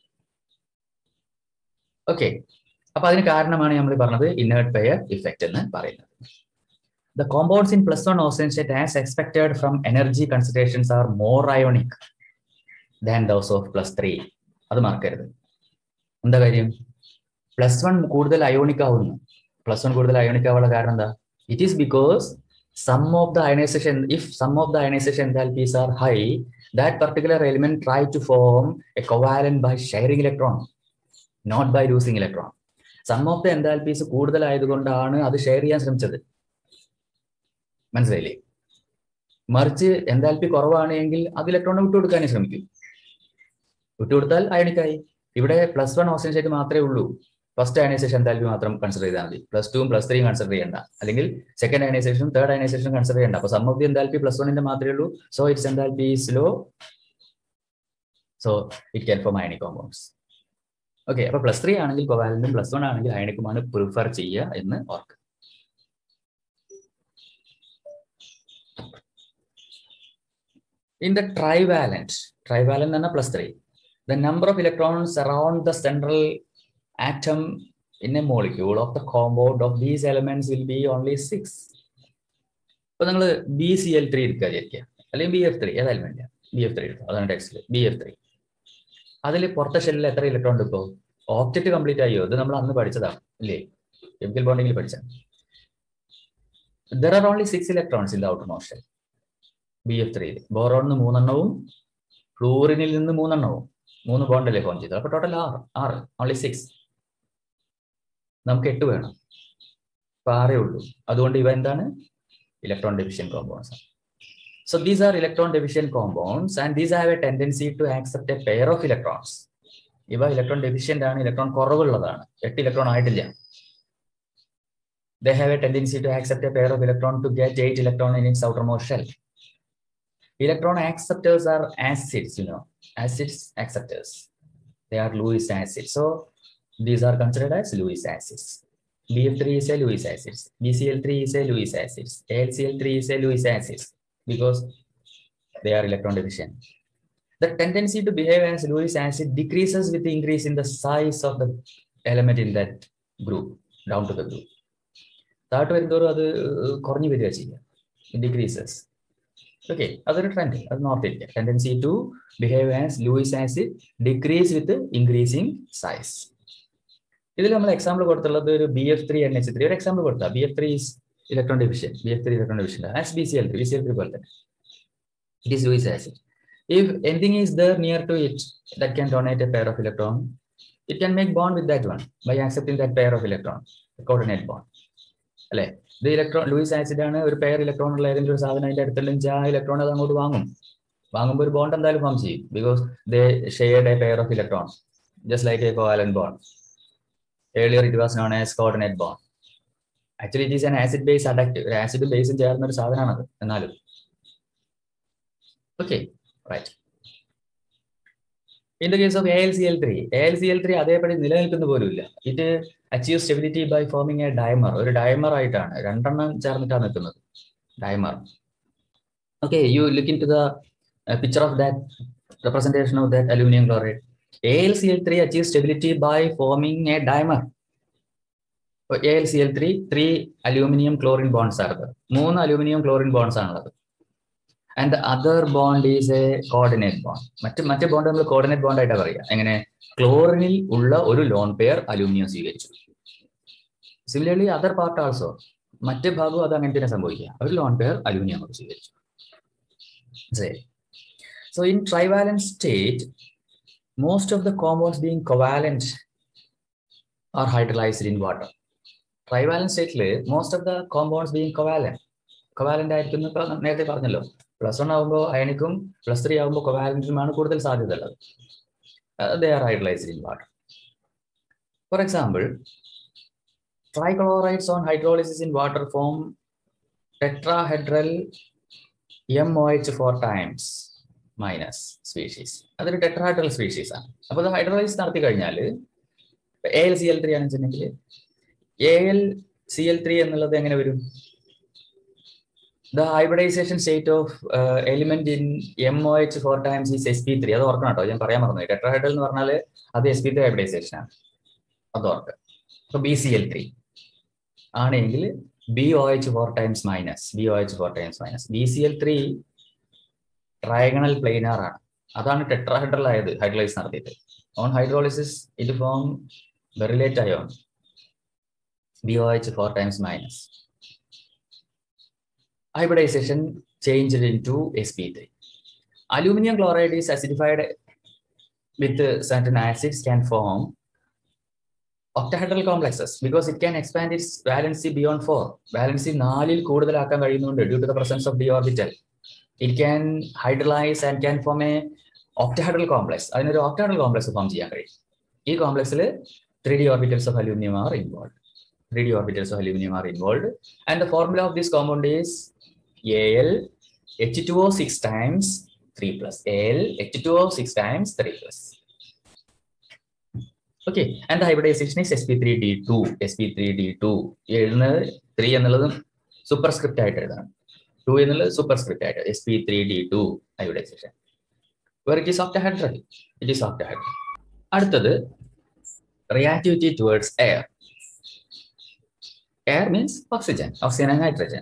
okay അപ്പൊ അതിന് കാരണമാണ് നമ്മൾ പറഞ്ഞത് ഇന്നേർട്ട് പെയർ ഇഫക്റ്റ് എന്ന് പറയുന്നത് the compounds in plus one oxygen state as expected from energy considerations are more ionic than those of plus three അത് മറക്കരുത് എന്താ കാര്യം പ്ലസ് വൺ കൂടുതൽ അയോണിക് ആവുന്നു പ്ലസ് വൺ കൂടുതൽ അയോണിക് ആവാനുള്ള കാരണം എന്താ it is because sum of the ionization if sum of the ionization enthalpies are high that particular element try to form a covalent by sharing electron not by losing electron some of the enthalpies കൂടുതലായതുകൊണ്ടാണ് അത് ഷെയർ ചെയ്യാൻ ശ്രമിച്ചത് മനസ്സിലായില്ലേ മറിച്ച് എൻതാൽപ്പി കുറവാണ് എങ്കിൽ അത് ഇലക്ട്രോണിനെ വിട്ടുകൊടുക്കാനേ ശ്രമിക്കും വിട്ടുകൊടുത്താൽ അയണിക്കായി ഇവിടെ പ്ലസ് വൺ ഓക്സിജൻ സ്റ്റേറ്റ് മാത്രമേ ഉള്ളൂ ഫസ്റ്റ് അയനൈസേഷൻ എന്തായാലും മാത്രം കൺസിഡർ ചെയ്താൽ മതി പ്ലസ് ടുവും പ്ലസ് ത്രീയും കൺസിഡർ ചെയ്യണ്ട അല്ലെങ്കിൽ സെക്കൻഡ് അയനൈസേഷനും തേർഡ് അയനൈസേഷനും കൺസിഡർ ചെയ്യണ്ട അപ്പൊ sum of the enthalpy plus വണ്ണിന്റെ മാത്രമേ ഉള്ളൂ so its enthalpy is low so it can form ionic compounds okay അപ്പൊ പ്ലസ് ത്രീ ആണെങ്കിൽ കൊവാലന്റും പ്ലസ് വൺ ആണെങ്കിൽ അയണിക്കുമാണ് പ്രിഫർ ചെയ്യുക എന്ന് ഓർക്കുക In the trivalent, trivalent എന്ന് plus 3, the number of electrons around the central atom in a molecule of the compound of these elements will be only 6. ഇപ്പൊ നിങ്ങൾ ബി സി എൽ ത്രീ എടുക്കുക വിചാരിക്കുക അല്ലെങ്കിൽ ബി എഫ് ത്രീ ഏതായാലും വേണ്ട ബി എഫ് ത്രീ എടുക്കുക അതാണ് ടെക്സ്റ്റിൽ ബി എഫ് ത്രീ അതിൽ പുറത്തെ ഷെല്ലിൽ എത്ര ഇലക്ട്രോൺ ഉണ്ട് ഇപ്പോൾ ഓബ്ജക്റ്റ് കംപ്ലീറ്റ് ആയോ ഇത് നമ്മൾ അന്ന് പഠിച്ചതാണ് ഇല്ലേ കെമിക്കൽ ബോണ്ടിങ്ങിൽ പഠിച്ച there are only six electrons in the outermost shell B F ത്രീയിൽ ബോറോണിന് മൂന്നെണ്ണവും ഫ്ലൂറിനിൽ നിന്ന് മൂന്നെണ്ണവും മൂന്ന് ബോണ്ടല്ലേ ഫോം ചെയ്തത് അപ്പൊ ടോട്ടൽ ആറ് ആറ് ഓൺലി സിക്സ് നമുക്ക് എട്ട് വേണം അപ്പൊ ആറേ ഉള്ളൂ അതുകൊണ്ട് ഇവ എന്താണ് electron deficient compounds so these are electron deficient compounds and these have a tendency to accept a pair of electrons ഇവ ഇലക്ട്രോൺ ഡെഫിഷ്യന്റ് ആണ് ഇലക്ട്രോൺ കുറവുള്ളതാണ് എട്ട് ഇലക്ട്രോൺ ആയിട്ടില്ല they have a tendency to accept a pair of electron to get eight electron in its outermost shell. Electron acceptors are acids, you know, acids acceptors. They are Lewis acids. So these are considered as Lewis acids. BF3 is a Lewis acids. BCl3 is a Lewis acids. AlCl3 is a Lewis acids because they are electron deficient. The tendency to behave as Lewis acid decreases with the increase in the size of the element in that group, down to the group. താഴോട്ട് വരുന്തോറും അത് കുറഞ്ഞു വരിക ചെയ്യുക ഡിക്രീസസ് ഓക്കെ അതൊരു ട്രെൻഡ് അത് നോർത്തിരിക്കുക tendency to behave as Lewis acid decrease with increasing size ഇതിൽ നമ്മൾ എക്സാമ്പിൾ കൊടുത്തുള്ളത് ഒരു B F three N H three ഒരു എക്സാമ്പിൾ കൊടുത്താൽ B F three is electron division B F three electron division as B C L three B C L three പോലെ തന്നെ it is Lewis acid if anything is there near to it that can donate a pair of electron it can make bond with that one by accepting that pair of electron coordinate bond അല്ലെ ഇത് ഇലക്ട്രോൺ ലൂയിസ് ആസിഡ് ആണ് ഒരു പെയർ ഇലക്ട്രോൺ ഉള്ള ഏതെങ്കിലും ഒരു സാധനം അതിന്റെ അടുത്തുണ്ടെങ്കിൽ ആ ഇലക്ട്രോൺ അത് അങ്ങോട്ട് വാങ്ങും വാങ്ങുമ്പോൾ ഒരു ബോണ്ട് എന്തായാലും ഫോം ചെയ്യും because they shared a pair of electron just like a covalent bond earlier it was known as coordinate bond actually it is an acid base adduct ഒരു ആസിഡ് ബേസും ചേർന്ന ഒരു സാധനമാണത് എന്നാലും okay right in the case of A L C L three A L C L three അതേപടി നിലനിൽക്കുന്ന പോലുമില്ല ഇത് achieve stability by forming a dimer ഒരു ഡയമർ ആയിട്ടാണ് രണ്ടെണ്ണം ചേർന്നിട്ടാണ് നിൽക്കുന്നത് dimer okay you look into the picture of that representation of that aluminum chloride. AlCl3 achieves stability by forming a dimer. So AlCl3, three aluminum chlorine bonds are there. മൂന്ന് അലൂമിനിയം ക്ലോറിൻ ബോൺസ് ആണുള്ളത് and the other bond is a coordinate bond മറ്റ് മറ്റേ ബോണ്ട് നമ്മൾ കോർഡിനേറ്റ് ബോണ്ട് ആയിട്ടാണ് പറയുക എങ്ങനെ ക്ലോറിനിൽ ഉള്ള ഒരു ലോൺ പെയർ അലൂമിനിയം സ്വീകരിച്ചു സിമിലർലി അതർ പാർട്ട് ആൾസോ മറ്റേ ഭാഗവും അത് അങ്ങനെ തന്നെ സംഭവിക്കുക ഒരു ലോൺ പെയർ അലൂമിനിയം കൂടെ സ്വീകരിച്ചു ശരി So in trivalent state, most of the compounds being covalent are hydrolyzed in water. Trivalent state, most of the compounds being covalent. Covalent ആയിരിക്കുന്നു ഇപ്പൊ നേരത്തെ പറഞ്ഞല്ലോ പ്ലസ് വൺ ആകുമ്പോൾ അയണിക്കും പ്ലസ് ത്രീ ആകുമ്പോൾ കൊവാലന്റിനുമാണ് കൂടുതൽ സാധ്യത ഉള്ളത് they are hydrolysed in water for example trichlorides on hydrolysis in water form tetrahedral M O H four times minus species അതൊരു ടെട്രാഹൈഡ്രൽ സ്പീഷീസ് ആണ് അപ്പോൾ അത് ഹൈഡ്രോളൈസ് നടത്തി കഴിഞ്ഞാൽ A L C L three ആണെന്ന് വെച്ചിട്ടുണ്ടെങ്കിൽ A L C L three എന്നുള്ളത് എങ്ങനെ വരും the hybridization state of element in M O H four times is s P three അത് ഓർക്കണം കേട്ടോ ഞാൻ പറയാൻ മറന്നു ടെട്രാഹൈഡ്രൽ എന്ന് പറഞ്ഞാൽ അത് എസ് പി ത്രീ ഹൈബ്രിഡൈസേഷൻ ആണ് അത് ഓർക്കുക അപ്പൊ ബി സി എൽ ത്രീ ആണെങ്കിൽ B O H four times minus B O H four times minus B C L three trigonal planar ആണ് അതാണ് ടെട്രാഹൈഡ്രൽ ആയത് ഹൈഡ്രലൈസ് നടത്തിയിട്ട് ഓൺ ഹൈഡ്രോളിസിസ് ഇത് form beryllate ion B O H four times minus hybridization changed into sp3 aluminum chloride is acidified with certain acids can form octahedral complexes because it can expand its valency beyond 4 valency നാലിൽ കൂടുതലാക്കാൻ കഴിയുന്നുണ്ട് due to the presence of d orbital it can hydrolyze and can form a octahedral complex അതിനൊരു octahedral complex ഫോം ചെയ്യാൻ കഴിയും ഈ കോംപ്ലക്സിൽ 3d orbitals of aluminum are involved 3d orbitals of aluminum are involved and the formula of this compound is al h2o6 times 3 plus al h2o6 times 3 plus okay and hybridization is s P three D two s P three D two എഴുതുന്നത് ത്രീ എന്നുള്ളതും സൂപ്പർ സ്ക്രിപ്റ്റ് ആയിട്ട് എഴുതണം ടു എന്നുള്ളത് സൂപ്പർ സ്ക്രിപ്റ്റ് ആയിട്ട് s P three D two hybridization where it is octahedral it is octahedral അടുത്തത് reactivity towards air air means oxygen oxygen and hydrogen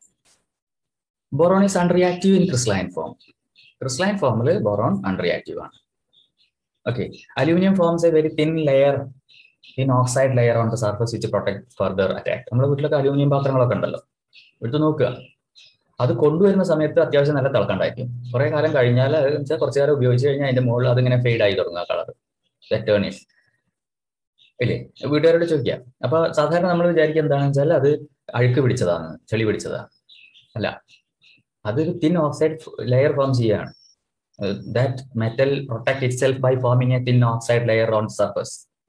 boron is unreactive in crystalline form crystalline ഫോമിൽ ബോറോൺ അൺറിയാക്റ്റീവ് ആണ് Okay, aluminum forms a very thin layer, thin oxide layer on the surface which protect further attack. നമ്മുടെ വീട്ടിലൊക്കെ അലൂമിനിയം പാത്രങ്ങളൊക്കെ ഉണ്ടല്ലോ എടുത്ത് നോക്കുക അത് കൊണ്ടുവരുന്ന സമയത്ത് അത്യാവശ്യം നല്ല തിളക്കണ്ടായിരിക്കും കുറെ കാലം കഴിഞ്ഞാൽ അത് വെച്ചാൽ കുറച്ചു കാലം ഉപയോഗിച്ച് കഴിഞ്ഞാൽ അതിന്റെ മുകളിൽ അതിങ്ങനെ ഫെയ്ഡ് ആയി തുടങ്ങുക കളർ ടേണിഷ് ഇല്ലേ വീട്ടുകാരോട് ചോദിക്കാം അപ്പൊ സാധാരണ നമ്മൾ വിചാരിക്കുക എന്താണെന്ന് വെച്ചാൽ അത് അഴുക്ക് പിടിച്ചതാണ് ചെളി പിടിച്ചതാണ് അല്ല അതൊരു തിൻ ഓക്സൈഡ് ലെയർ ഫോം ചെയ്യുകയാണ് uh, that metal protect itself by forming a thin oxide layer on surface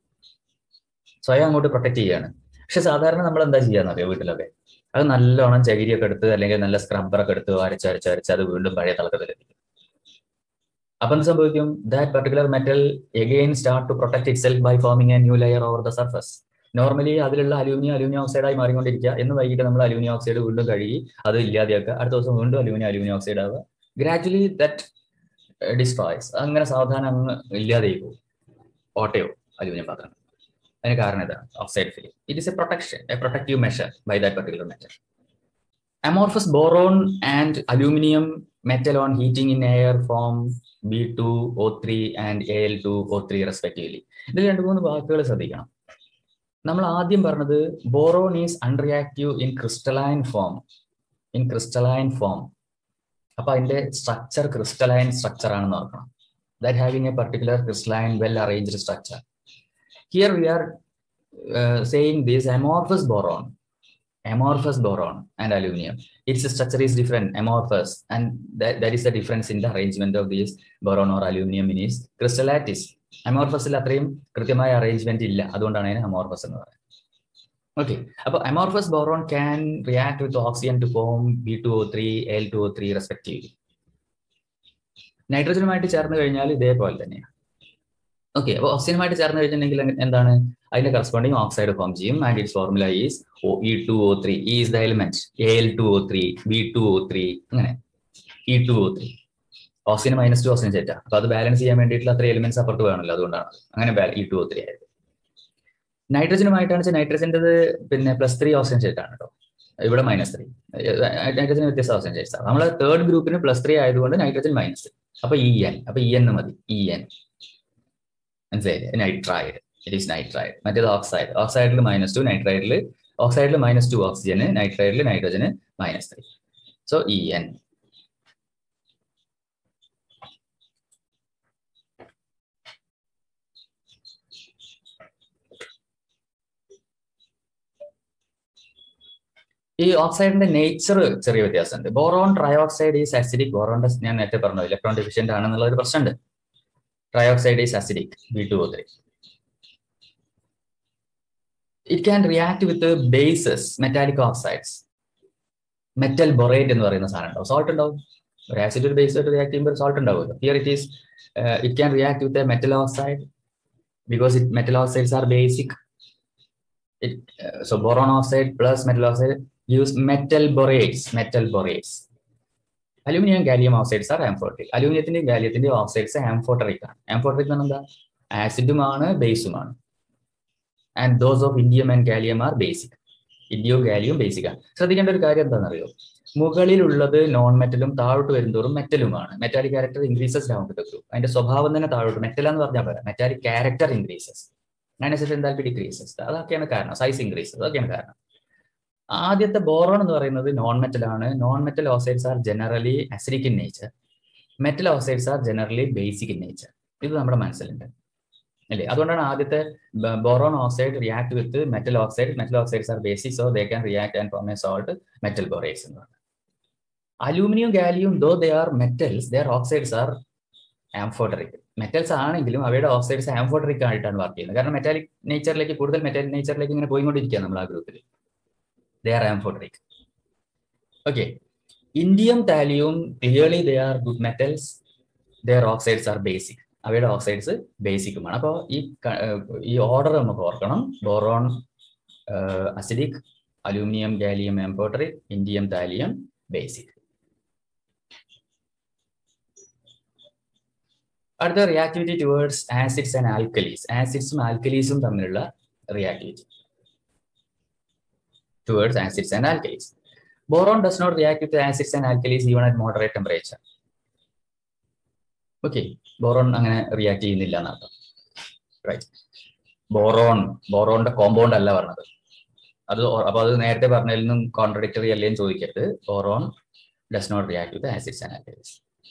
സ്വയം അങ്ങോട്ട് പ്രൊട്ടക്ട് ചെയ്യാണ് പക്ഷെ സാധാരണ നമ്മൾ എന്താ ചെയ്യാന്നറിയോ വീട്ടിലൊക്കെ അത് നല്ലോണം ചകിരിയൊക്കെ എടുത്ത് അല്ലെങ്കിൽ നല്ല സ്ക്രബ്ബറൊക്കെ എടുത്ത് അരച്ച് അരച്ച് അരച്ച് അത് വീണ്ടും പഴയ തളക്കത്തിലെത്തിക്കും അപ്പൊ എന്ത് സംഭവിക്കും that particular metal again start to protect itself by forming a new layer over the surface normally അതിലുള്ള അലൂമിനിയം അലൂമിനിയം ഓക്സൈഡായി മാറിക്കൊണ്ടിരിക്കുക എന്ന് വൈകിട്ട് നമ്മൾ അലൂമിനിയം ഓക്സൈഡ് വീണ്ടും കഴുകി അത് ഇല്ലാതെയാക്കുക അടുത്ത ദിവസം വീണ്ടും അലൂമിനിയം അലൂമിനിയം ഓക്സൈഡ് ആവുക ഗ്രാജുവലി ദറ്റ് ഡിസ്ട്രോയ്സ് അങ്ങനെ സാവധാനം അങ്ങ് ഇല്ലാതെ പോകും ഓട്ടയോ അലൂമിനിയം പാത്രം അതിന് കാരണം ഇതാണ് oxide film it is a protection a protective measure by that particular metal amorphous boron and aluminum metal on heating in air form B2O3 and Al2O3 respectively. ഇതിൽ രണ്ട് മൂന്ന് വാക്കുകൾ ശ്രദ്ധിക്കണം നമ്മൾ ആദ്യം പറഞ്ഞത് boron is unreactive in crystalline form in crystalline form അപ്പൊ അതിന്റെ സ്ട്രക്ചർ ക്രിസ്റ്റലൈൻ സ്ട്രക്ചർ ആണെന്ന് ഓർക്കണം that having a particular crystalline well arranged structure here we are saying this amorphous boron amorphous boron and aluminum. Its structure is different, amorphous, and that, that is the difference in the arrangement of these boron or aluminum in its crystallitis. അമോർഫസിൽ അത്രയും കൃത്യമായ അറേഞ്ച്മെന്റ് ഇല്ല അതുകൊണ്ടാണ് അതിന് അമോർഫസ് എന്ന് പറയുന്നത് ഓക്കെ അപ്പൊ amorphous boron can react with oxygen to form B two O three L two O three respectively നൈട്രജനുമായിട്ട് ചേർന്ന് കഴിഞ്ഞാൽ ഇതേപോലെ തന്നെയാണ് ഓക്കെ അപ്പോൾ ഓക്സിജനുമായിട്ട് ചേർന്ന് കഴിഞ്ഞിട്ടുണ്ടെങ്കിൽ എന്താണ് അതിന്റെ കറസ്പോണ്ടിങ് ഓക്സൈഡ് ഫോം ചെയ്യും and its formula is O E two O three is the element A L two O three B two O three അങ്ങനെ E two O three oxygen minus two oxygen ചേറ്റാ അപ്പൊ അത് ബാലൻസ് ചെയ്യാൻ വേണ്ടിയിട്ടുള്ള അത്ര എലിമെന്റ്സ് അപ്പുറത്ത് വേണമല്ലോ അതുകൊണ്ടാണ് അങ്ങനെ ഇ ടു ഒ ത്രീ ആയത് നൈട്രജനുമായിട്ടാണ് വെച്ചാൽ നൈട്രജൻ്റെ പിന്നെ പ്ലസ് ത്രീ ഓക്സിജൻ ചേറ്റാണ് കേട്ടോ ഇവിടെ മൈനസ് ത്രീ നൈട്രജൻ വ്യത്യസ്ത ഓക്സിജൻ ചേച്ചാണ് നമ്മളെ തേർഡ് ഗ്രൂപ്പിന് പ്ലസ് ത്രീ ആയതുകൊണ്ട് നൈട്രജൻ മൈനസ് അപ്പൊ ഇ എൻ അപ്പൊ ഇ എൻ മതി ഇ എൻ മനസ്സിലായില്ലേ നൈട്രൈഡ് ഇറ്റ് ഈസ് നൈട്രൈഡ് മറ്റേത് ഓക്സൈഡ് ഓക്സൈഡിൽ മൈനസ് ടു നൈട്രൈഡിൽ ഓക്സൈഡിൽ മൈനസ് ടു ഓക്സിജന് നൈട്രൈഡിൽ നൈട്രജന് minus three so E N ഈ ഓക്സൈഡിന്റെ നേച്ചർ ചെറിയ വ്യത്യാസമുണ്ട് ബോറോൺ ട്രയോക്സൈഡ് ഈസ് അസിഡിക് ബോറോണിന്റെ ഞാൻ നേരത്തെ പറഞ്ഞു ഇലക്ട്രോൺ ഡെഫിഷ്യന്റ് ആണെന്നുള്ള ഒരു പ്രശ്നമുണ്ട് trioxide is acidic, B2O3. It can react with the bases, metallic oxides. Metal borate എന്ന് പറയുന്ന സാധനം ഉണ്ടാവും സോൾട്ട് ഉണ്ടാവും ഒരു ആസിഡ് ഒരു ബേസ് ആയിട്ട് റിയാക്ട് ചെയ്യുമ്പോൾ സോൾട്ട് ഉണ്ടാവുമല്ലോ here it is it can react with a metal oxide because it metal oxides are basic so boron oxide plus metal oxide use metal borates metal borates aluminium gallium oxides are amphoteric അലൂമിനിയത്തിന്റെ ഗാലിയത്തിന്റെ ഓക്സൈഡ്സ് ആംഫോട്ടറിക് ആണ് ആംഫോട്ടറിക് എന്ന് എന്താ ആസിഡുമാണ് ബേസുമാണ് and those of indium and gallium are basic ഇൻഡിയോ ഗാലിയും ബേസിക് ആണ് ശ്രദ്ധിക്കേണ്ട ഒരു കാര്യം എന്താണെന്നറിയോ മുകളിലുള്ളത് നോൺ മെറ്റലും താഴോട്ട് വരുന്തോറും മെറ്റലുമാണ് metallic character increases down to the group അതിന്റെ സ്വഭാവം തന്നെ താഴോട്ട് മെറ്റൽ എന്ന് പറഞ്ഞാൽ പോരാ മെറ്റാലിക് ക്യാരക്ടർ ഇൻക്രീസസ് അതിനനുസരിച്ച് എന്തായാലും ഡിക്രീസസ് അതൊക്കെയാണ് കാരണം സൈസ് ഇൻക്രീസസ് അതൊക്കെയാണ് കാരണം ആദ്യത്തെ ബോറോൺ എന്ന് പറയുന്നത് നോൺ മെറ്റൽ ആണ് non metal oxides are generally acidic in nature metal oxides are generally basic in nature ഇത് നമ്മുടെ മനസ്സിലുണ്ട് അല്ലേ അതുകൊണ്ടാണ് ആദ്യത്തെ boron oxide react with metal oxide metal oxides are basic so they can react and form a salt metal borates എന്ന് പറയുന്നത് aluminium gallium though they are metals their oxides are amphoteric metals ആണെങ്കിലും അവയുടെ ഓക്സൈഡ്സ് ആംഫോട്ടറിക് ആയിട്ടാണ് വർക്ക് ചെയ്യുന്നത് കാരണം മെറ്റാലിക് നേച്ചറിലേക്ക് കൂടുതൽ മെറ്റാലിക് നേച്ചറിലേക്ക് ഇങ്ങനെ പോയിക്കൊണ്ടിരിക്കുക നമ്മൾ ആ ഗ്രൂപ്പിൽ they are amphoteric okay indium thallium clearly they are good metals their oxides are basic അവയുടെ ഓക്സൈഡ്സ് ബേസിക്കുമാണ് അപ്പോൾ ഈ ഈ ഓർഡർ നമുക്ക് ഓർക്കണം boron acidic aluminium gallium amphoteric indium thallium basic അടുത്ത reactivity towards acids and alkalis ആസിഡ്സും ആൽക്കലീസും തമ്മിലുള്ള reactivity towards acids and alkalis boron does not react with acids and alkalis even at moderate temperature okay boron അങ്ങനെ റിയാക്ട് ചെയ്യുന്നില്ല എന്നർത്ഥം റൈറ്റ് ബോറോൺ ബോറോണിന്റെ കോമ്പൗണ്ട് അല്ല പറഞ്ഞത് അത് അപ്പൊ അത് നേരത്തെ പറഞ്ഞതിൽ നിന്നും കോൺട്രഡിക്ടറി അല്ലേന്ന് ചോദിക്കരുത് boron does not react with acids and alkalis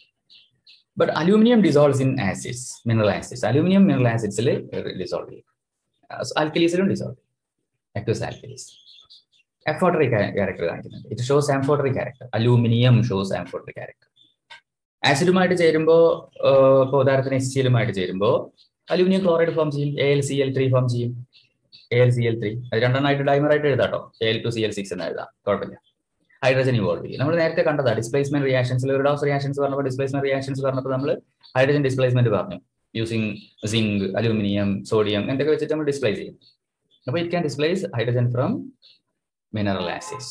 but aluminium dissolves in acids mineral acids aluminium mineral ആസിഡ്സിൽ ഡിസോൾവ് ചെയ്യും ആൽക്കലീസിലും ഡിസോൾവ് ചെയ്യും അക്വസ് ആൽക്കലീസ് എഫോട്ടറി ക്യാരക്ടർ കാണിക്കുന്നുണ്ട് it shows amphoteric character aluminium shows amphoteric character ആസിഡുമായിട്ട് ചേരുമ്പോൾ ഇപ്പോൾ ഉദാഹരണത്തിന് എസ് സിയിലുമായിട്ട് ചേരുമ്പോൾ അലൂമിനിയം ക്ലോറൈഡ് ഫോം ചെയ്യും A L C L three form ചെയ്യും A L C L three അത് രണ്ടെണ്ണമായിട്ട് ഡൈമറായിട്ട് എഴുതാട്ടോ A L two C L six എന്ന് എഴുതാം കുഴപ്പമില്ല ഹൈഡ്രജൻ ഇവോൾവ് ചെയ്യും നമ്മൾ നേരത്തെ കണ്ടതാ ഡിസ്പ്ലേസ്മെന്റ് റിയാക്ഷൻസിൽ റിഡോക്സ് റിയാക്ഷൻസ് പറഞ്ഞപ്പോൾ ഡിസ്പ്ലേസ്മെന്റ് റിയാക്ഷൻസ് പറഞ്ഞപ്പോൾ നമ്മൾ ഹൈഡ്രജൻ ഡിസ്പ്ലേസ്മെന്റ് പറഞ്ഞു യൂസിങ് സിങ്ക് അലൂമിനിയം സോഡിയം എന്തൊക്കെ വെച്ചിട്ട് നമ്മൾ ഡിസ്പ്ലേസ് ചെയ്യും അപ്പോൾ it can displace hydrogen from mineral acids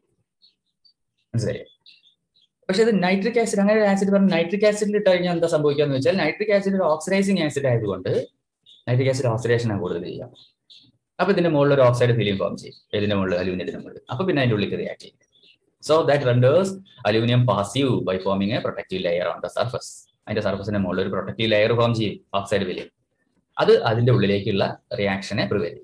മനസ്സിലായി പക്ഷെ ഇത് നൈട്രിക് ആസിഡ് അങ്ങനെ ഒരു ആസിഡ് പറഞ്ഞ് നൈട്രിക് ആസിഡിൽ ഇട്ട് കഴിഞ്ഞാൽ എന്താ സംഭവിക്കാന്ന് വെച്ചാൽ നൈട്രിക് ആസിഡ് ഒരു ഓക്സിഡൈസിങ് ആസിഡ് ആയതുകൊണ്ട് നൈട്രിക് ആസിഡ് ഓക്സിഡേഷൻ ആണ് കൂടുതൽ ചെയ്യുക അപ്പൊ ഇതിന്റെ മുകളിൽ ഒരു ഓക്സൈഡ് ഫിലിം ഫോം ചെയ്യും ഇതിന്റെ മുകളിൽ അലൂമിനിയത്തിന്റെ മുകളിൽ അപ്പൊ പിന്നെ അതിന്റെ ഉള്ളിൽ റിയാക്ട് ചെയ്യും so that renders aluminium passive by forming a protective layer on the surface അതിന്റെ സർഫസിന്റെ മുകളിൽ ഒരു പ്രൊട്ടക്റ്റീവ് ലെയർ ഫോം ചെയ്യും ഓക്സൈഡ് ഫിലിം അത് അതിന്റെ ഉള്ളിലേക്കുള്ള റിയാക്ഷനെ പ്രിവെന്റ് ചെയ്യും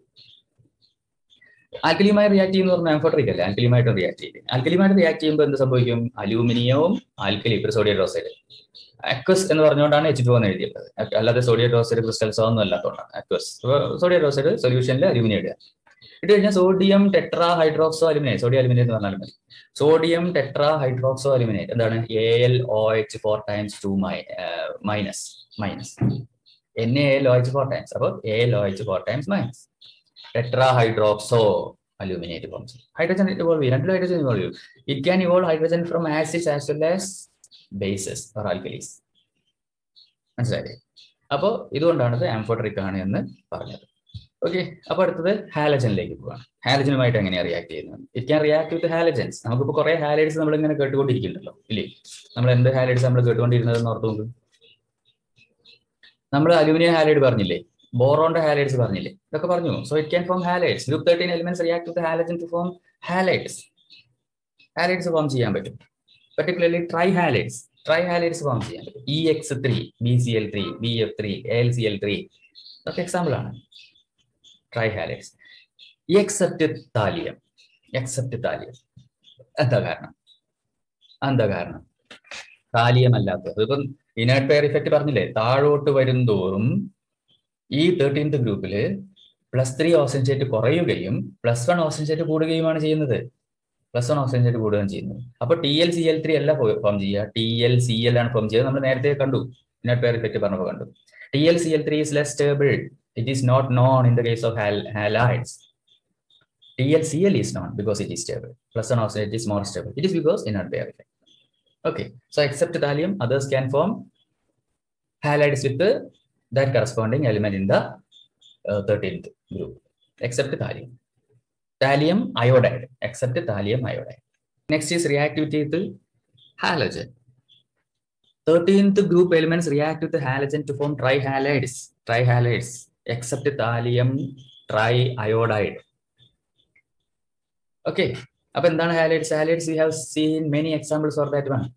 ആൽക്കലിയുമായി റിയാക്ട് ചെയ്യുന്ന പറഞ്ഞാൽ ആംഫോട്ടറിക് അല്ല ആൽക്കലിയുമായിട്ട് റിയാക്ട് ചെയ്യും ആൽക്കലിയുമായിട്ട് റിയാക്ട് ചെയ്യുമ്പോൾ എന്ത് സംഭവിക്കും അലൂമിനിയവും ആൽക്കലി ഇപ്പോൾ സോഡിയം ഡോസൈഡ് അക്വസ് എന്ന് പറഞ്ഞുകൊണ്ടാണ് എച്ച് ടു എന്ന് എഴുതിയത് അല്ലാതെ സോഡിയം ഡോസൈഡ് ക്രിസ്റ്റൽസോ ഒന്നും അല്ലാത്തതുകൊണ്ടാണ് അക്വസ് സോഡിയം ഡോസൈഡ് സൊല്യൂഷനിൽ അലൂമിനിയം ഇടുക ഇട്ട് കഴിഞ്ഞാൽ sodium tetra hydroxo aluminate sodium aluminate എന്ന് പറഞ്ഞാൽ മതി സോഡിയം ടെട്രാ ഹൈഡ്രോക്സോ അലുമിനേറ്റ് എന്താണ് A L O H four times two minus minus N A L O H four times അപ്പോൾ A L O H four times minus tetra hydroxo aluminate forms hydrogen evolve ചെയ്യും രണ്ട് ഹൈഡ്രജൻ ഇവോൾവ് ചെയ്യും it can evolve hydrogen from acids as well as bases or alkalis മനസ്സിലായില്ലേ അപ്പോൾ ഇതുകൊണ്ടാണ് ഇത് ആംഫോട്ടറിക് ആണ് എന്ന് പറഞ്ഞത് ഓക്കെ അപ്പൊ അടുത്തത് ഹാലജനിലേക്ക് പോവാം ഹാലജനുമായിട്ട് എങ്ങനെയാണ് റിയാക്ട് ചെയ്യുന്നത് it can react with halogens നമുക്കിപ്പോൾ കുറെ ഹാലൈഡ്സ് നമ്മൾ ഇങ്ങനെ കേട്ടുകൊണ്ടിരിക്കുന്നുണ്ടല്ലോ ഇല്ലേ നമ്മൾ എന്ത് ഹാലൈഡ്സ് നമ്മൾ കേട്ടുകൊണ്ടിരുന്നത് എന്ന് ഓർത്ത് നോക്ക് നമ്മൾ അലൂമിനിയം ഹാലൈഡ് പറഞ്ഞില്ലേ ബോറോന്റെ ഹാലൈഡ്സ് പറഞ്ഞില്ലേ ഇതൊക്കെ പറഞ്ഞു so it can form halides group thirteen elements react with halogen to form halides halides form ചെയ്യാൻ പറ്റും particularly trihalides trihalides form ചെയ്യാൻ പറ്റും E X three B C L three B F three A L C L three ഇതൊക്കെ എക്സാമ്പിൾ ആണ് trihalides except thallium except thallium എന്താ കാരണം എന്താ കാരണം താലിയം അല്ലാത്തത് ഇപ്പം ഇനേർട്ട് പെയർ ഇഫക്റ്റ് പറഞ്ഞില്ലേ താഴോട്ട് വരുംതോറും ഈ തേർട്ടീൻത് ഗ്രൂപ്പില് പ്ലസ് ത്രീ ഓക്സിജൻ കുറയുകയും പ്ലസ് വൺ ഓക്സിജൻ കൂടുകയുമാണ് ചെയ്യുന്നത് പ്ലസ് വൺ ഓക്സിജൻ കൂടുകയും ചെയ്യുന്നത് അപ്പൊ T L C L three അല്ല ഫോം ചെയ്യുക ടി എൽ സി എൽ ആണ് ഫോം ചെയ്യുക നമ്മൾ നേരത്തെ കണ്ടു ഇനേർട്ട് പെയർ ഇഫക്റ്റ് പറഞ്ഞപ്പോൾ കണ്ടു T L C L three is less stable it is not known in the case of hal halides. TLCl is known because it is stable. Plus one oxide is more stable. It is because inert pair effect. Okay, so except thallium, others can form halides with the, that corresponding element in the uh, 13th group, except thallium. Thallium iodide, except thallium iodide. Next is reactivity with halogen. 13th group elements react with the halogen to form trihalides. Trihalides. except thallium triiodide. Okay. അപ്പൊ എന്താണ് halides halides we have seen many examples for that one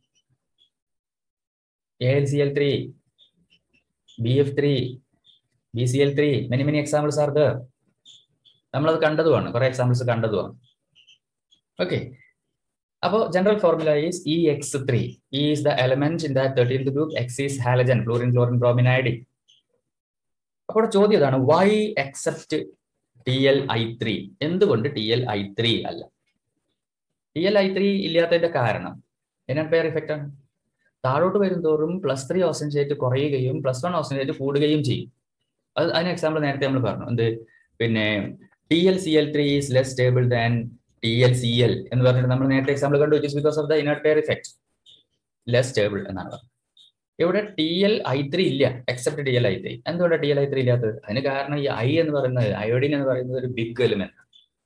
A L C L three B F three B C L three many many examples are there നമ്മളത് കണ്ടതുമാണ് കുറെ എക്സാമ്പിൾസ് കണ്ടതുമാണ് ഓക്കെ അപ്പോൾ general formula is E X three is the element in the thirteenth group X is halogen fluorine chlorine bromine iodine അപ്പോൾ ചോദ്യം ഇതാണ് why except T L I three എന്തുകൊണ്ട് ടി എൽ ഐ ത്രീ അല്ല ടി എൽ ഐ ത്രീ ഇല്ലാത്തതിന്റെ കാരണം എൻ പെയർ ഇഫക്റ്റ് ആണ് താഴോട്ട് വരുന്തോറും പ്ലസ് ത്രീ ഓക്സിജൻ സ്റ്റേറ്റ് കുറയുകയും പ്ലസ് വൺ ഓക്സിജൻ സ്റ്റേറ്റ് കൂടുകയും ചെയ്യും അത് അതിന് എക്സാമ്പിൾ നേരത്തെ നമ്മൾ പറഞ്ഞു എന്ത് പിന്നെ T L C L three is less stable than T L C L എന്ന് പറഞ്ഞിട്ട് നമ്മൾ നേരത്തെ എക്സാമ്പിൾ കണ്ടു which is because of the inner pair effect less stable എന്നാണ് പറഞ്ഞത് ഇവിടെ ടി എൽ ഐ ത്രീ ഇല്ല except T L I three എന്തുകൊണ്ടാണ് ടി എൽ ഐ ത്രീ ഇല്ലാത്തത് അതിന് കാരണം ഈ ഐ എന്ന് പറയുന്നത് അയോഡിൻ എന്ന് പറയുന്നത് ഒരു ബിഗ് എലിമെന്റ്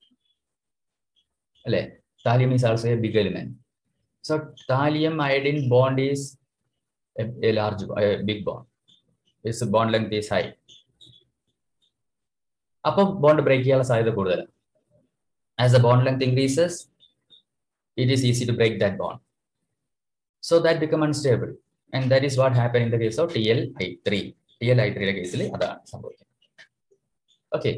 അല്ലെ thallium is also a big element so thallium iodine bond is a large big bond is bond length is high അപ്പൊ ബോണ്ട് ബ്രേക്ക് ചെയ്യാനുള്ള സാധ്യത കൂടുതലാണ് as the bond length increases it is easy to break that bond so that become unstable and that is what happen in the case of T L I three T L I ത്രീയുടെ കേസിൽ അതാണ് സംഭവിക്കുന്നത് okay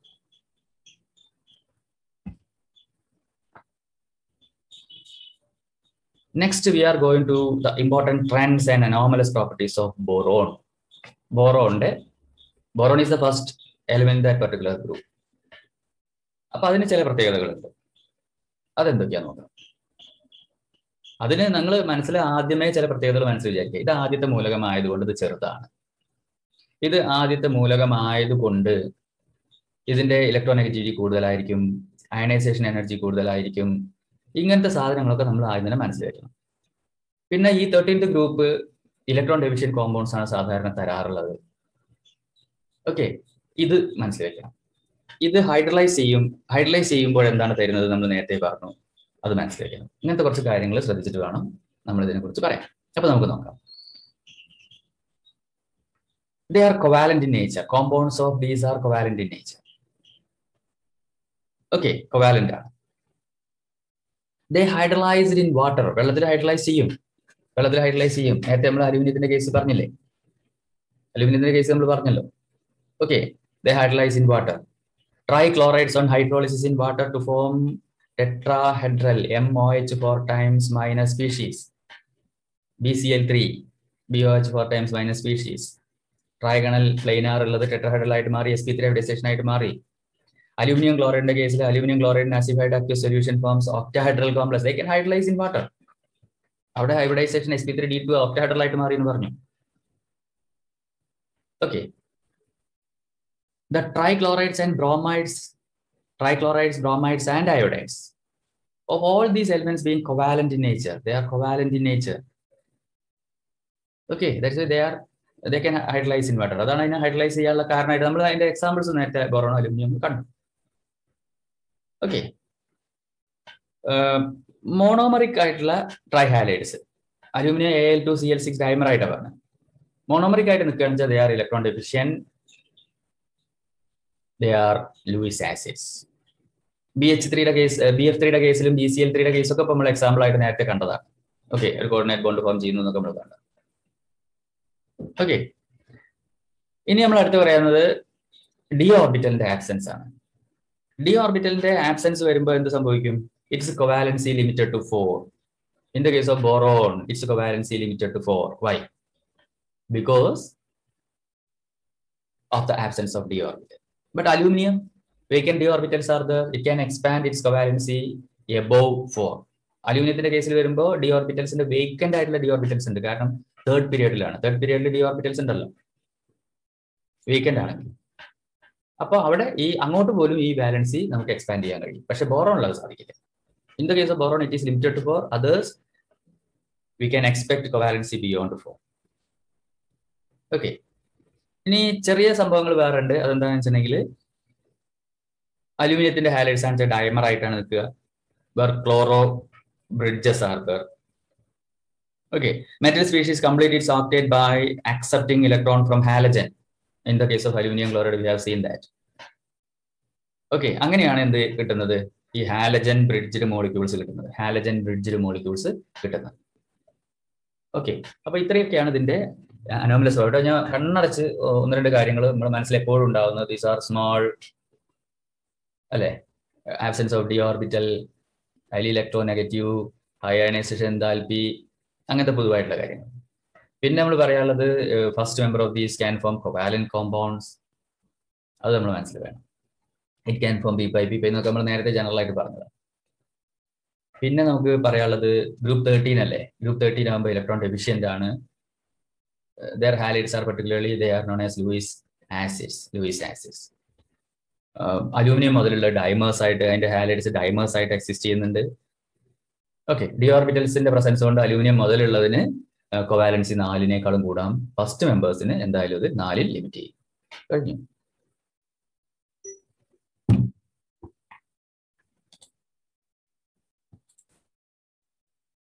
Next, we are going to the important trends and anomalous properties of boron. Boron, boron is the first element in that particular group. അപ്പൊ അതിന് ചില പ്രത്യേകതകളുണ്ട് അതെന്തൊക്കെയാന്ന് നോക്കാം അതിന് നിങ്ങൾ മനസ്സിൽ ആദ്യമേ ചില പ്രത്യേകതകൾ മനസ്സിൽ വിചാരിക്കുക ഇത് ആദ്യത്തെ മൂലകമായതുകൊണ്ട് ഇത് ചെറുതാണ് ഇത് ആദ്യത്തെ മൂലകമായതുകൊണ്ട് ഇതിന്റെ ഇലക്ട്രോനെഗറ്റിവിറ്റി കൂടുതലായിരിക്കും അയണൈസേഷൻ എനർജി കൂടുതലായിരിക്കും ഇങ്ങനത്തെ സാധനങ്ങളൊക്കെ നമ്മൾ ആദ്യം തന്നെ മനസ്സിലാക്കണം പിന്നെ ഈ thirteenth group electron deficient compounds ആണ് സാധാരണ തരാറുള്ളത് ഓക്കെ ഇത് മനസ്സിലാക്കണം ഇത് ഹൈഡ്രലൈസ് ചെയ്യും ഹൈഡ്രലൈസ് ചെയ്യുമ്പോൾ എന്താണ് തരുന്നത് നമ്മൾ നേരത്തെ പറഞ്ഞു അത് മനസ്സിലാക്കണം ഇങ്ങനത്തെ കുറച്ച് കാര്യങ്ങൾ ശ്രദ്ധിച്ചിട്ട് വേണം നമ്മൾ ഇതിനെ കുറിച്ച് പറയാം അപ്പൊ നമുക്ക് നോക്കാം they are covalent in nature compounds of these are covalent in nature okay covalent ആണ് ദേ ഹൈഡ്രലൈസ്ഡ് ഇൻ വാട്ടർ വെള്ളത്തിൽ ഹൈഡ്രലൈസ് ചെയ്യും വെള്ളത്തിൽ ഹൈഡ്രലൈസ് ചെയ്യും നേരത്തെ നമ്മൾ അലുമിനിയത്തിന്റെ കേസ് പറഞ്ഞില്ലേ അലുമിനിയത്തിന്റെ കേസ് നമ്മൾ പറഞ്ഞല്ലോ okay they hydrolyse in water trichlorides on hydrolysis in water to form tetrahedral M O H four times minus species B C L three B O H four times minus species trigonal planar ഉള്ളത് ടെട്രാഹെഡ്രൽ ആയിട്ട് മാറി എസ് പി ത്രീ ഹൈഡ്രേഷൻ ആയിട്ട് മാറി അലൂമിനിയം ക്ലോറൈഡിന്റെ കേസിൽ aluminium chloride acidified active solution forms octahedral complex they can hydrolyse in water അവിടെ hybridisation S P three D two octahedral ആയിട്ട് മാറി എന്ന് പറഞ്ഞു okay the trichlorides and bromides trichlorides, bromides, and iodides. Of all these elements being covalent in nature, they are covalent in nature. Okay, that's why they are they can hydrolyze in water. അതാണ് അതിനെ ഹൈഡ്രലൈസ് ചെയ്യാനുള്ള കാരണമായിട്ട് നമ്മൾ അതിന്റെ എക്സാമ്പിൾസ് നേരത്തെ ബോറോൺ അലുമിനിയം കണ്ടു ഓക്കെ മോണോമറിക് ആയിട്ടുള്ള trihalides aluminium A L two C L six dimer ആയിട്ടാണ് പറഞ്ഞത് മോണോമറിക് ആയിട്ട് നിൽക്കുകയാണെന്ന് വെച്ചാൽ they are electron deficient they are Lewis acids B H ത്രീയുടെ കേസ് ബി എഫ് ത്രീയുടെ കേസിലും ബി സി എൽ ത്രീയുടെ കേസൊക്കെ ഇപ്പൊ നമ്മൾ എക്സാമ്പിൾ ആയിട്ട് നേരത്തെ കണ്ടതാണ് ഓക്കെ ഒരു കോർഡിനേറ്റ് ബോണ്ട് ഫോം ചെയ്യുന്നു എന്നൊക്കെ നമ്മൾ കണ്ടത് ഓക്കെ ഇനി നമ്മൾ അടുത്ത് പറയുന്നത് ഡി ഓർബിറ്റലിന്റെ ആബ്സെൻസ് ആണ് ഡി ഓർബിറ്റലിന്റെ ആബ്സെൻസ് വരുമ്പോൾ എന്ത് സംഭവിക്കും its covalency limited to four in the case of boron its covalency limited to four why because of the absence of D orbital But aluminum, vacant d orbitals are there. It can expand its covalency above 4. അലൂമിനിയത്തിന്റെ കേസിൽ വരുമ്പോൾ ഡി ഓർബിറ്റൽസിന്റെ വേക്കന്റ് ആയിട്ടുള്ള ഡി ഓർബിറ്റൽസ് ഉണ്ട് കാരണം തേർഡ് പീരീഡിലാണ് തേർഡ് പീരീഡിൽ ഡി ഓർബിറ്റൽസ് ഉണ്ടല്ലോ വേക്കന്റ് ആണെങ്കിൽ അപ്പോൾ അവിടെ ഈ അങ്ങോട്ട് പോലും ഈ ബാലൻസി നമുക്ക് എക്സ്പാൻഡ് ചെയ്യാൻ കഴിയും പക്ഷെ ബോറോൺ അത് സാധിക്കില്ല in the case of boron it is limited to four others we can expect covalency beyond four okay ഇനി ചെറിയ സംഭവങ്ങൾ വേറെ ഉണ്ട് അതെന്താണെന്ന് വെച്ചിട്ടുണ്ടെങ്കിൽ അലുമിനിയത്തിന്റെ ഹാലൈഡ്സ് ആണ് ഡയമർ ആയിട്ടാണ് നിൽക്കുക where chloro bridges are there okay metal species complete its octet by accepting electron from halogen in the case of aluminium chloride we have seen that okay അങ്ങനെയാണ് എന്ത് കിട്ടുന്നത് ഈ ഹാലജൻ ബ്രിഡ്ജിഡ് മോളിക്യൂൾസ് കിട്ടുന്നത് ഹാലജൻ ബ്രിഡ്ജിഡ് മോളിക്യൂൾസ് കിട്ടുന്നത് ഓക്കെ അപ്പൊ ഇത്രയൊക്കെയാണ് ഇതിന്റെ അനോമലസ് അവിടെ ഞാൻ കണ്ണടച്ച് ഒന്ന് രണ്ട് കാര്യങ്ങൾ നമ്മുടെ മനസ്സിൽ എപ്പോഴും ഉണ്ടാവുന്നത് ദീസ് ആർ സ്മോൾ അല്ലെ absence of D orbital highly electronegative ionisation enthalpy അങ്ങനത്തെ പൊതുവായിട്ടുള്ള കാര്യങ്ങൾ പിന്നെ നമ്മൾ പറയാനുള്ളത് first member of these can form covalent compounds അത് നമ്മൾ മനസ്സിൽ വേണം it can form p pi p pi എന്നൊക്കെ നമ്മൾ നേരത്തെ ജനറൽ ആയിട്ട് പറഞ്ഞത് പിന്നെ നമുക്ക് പറയാനുള്ളത് ഗ്രൂപ്പ് തേർട്ടീൻ അല്ലേ ഗ്രൂപ്പ് തേർട്ടീൻ ആകുമ്പോൾ ഇലക്ട്രോൺ ഡെഫിഷ്യന്റ് ആണ് their halides are particularly they are known as Lewis acids Luis acids aluminium മുതലുള്ള ഡൈമേഴ്സ് ആയിട്ട് അതിന്റെ ഹാലൈറ്റ്സ് ഡൈമേഴ്സ് ആയിട്ട് എക്സിസ്റ്റ് ചെയ്യുന്നുണ്ട് ഓക്കെ ഡി ഓർബിറ്റൽസിന്റെ പ്രസൻസ് കൊണ്ട് അലൂമിനിയം മുതലുള്ളതിന് കൊവാലൻസി നാലിനേക്കാളും കൂടാം ഫസ്റ്റ് മെമ്പേഴ്സിന് എന്തായാലും ഇത് നാലിൽ ലിമിറ്റ് ചെയ്യും കഴിഞ്ഞു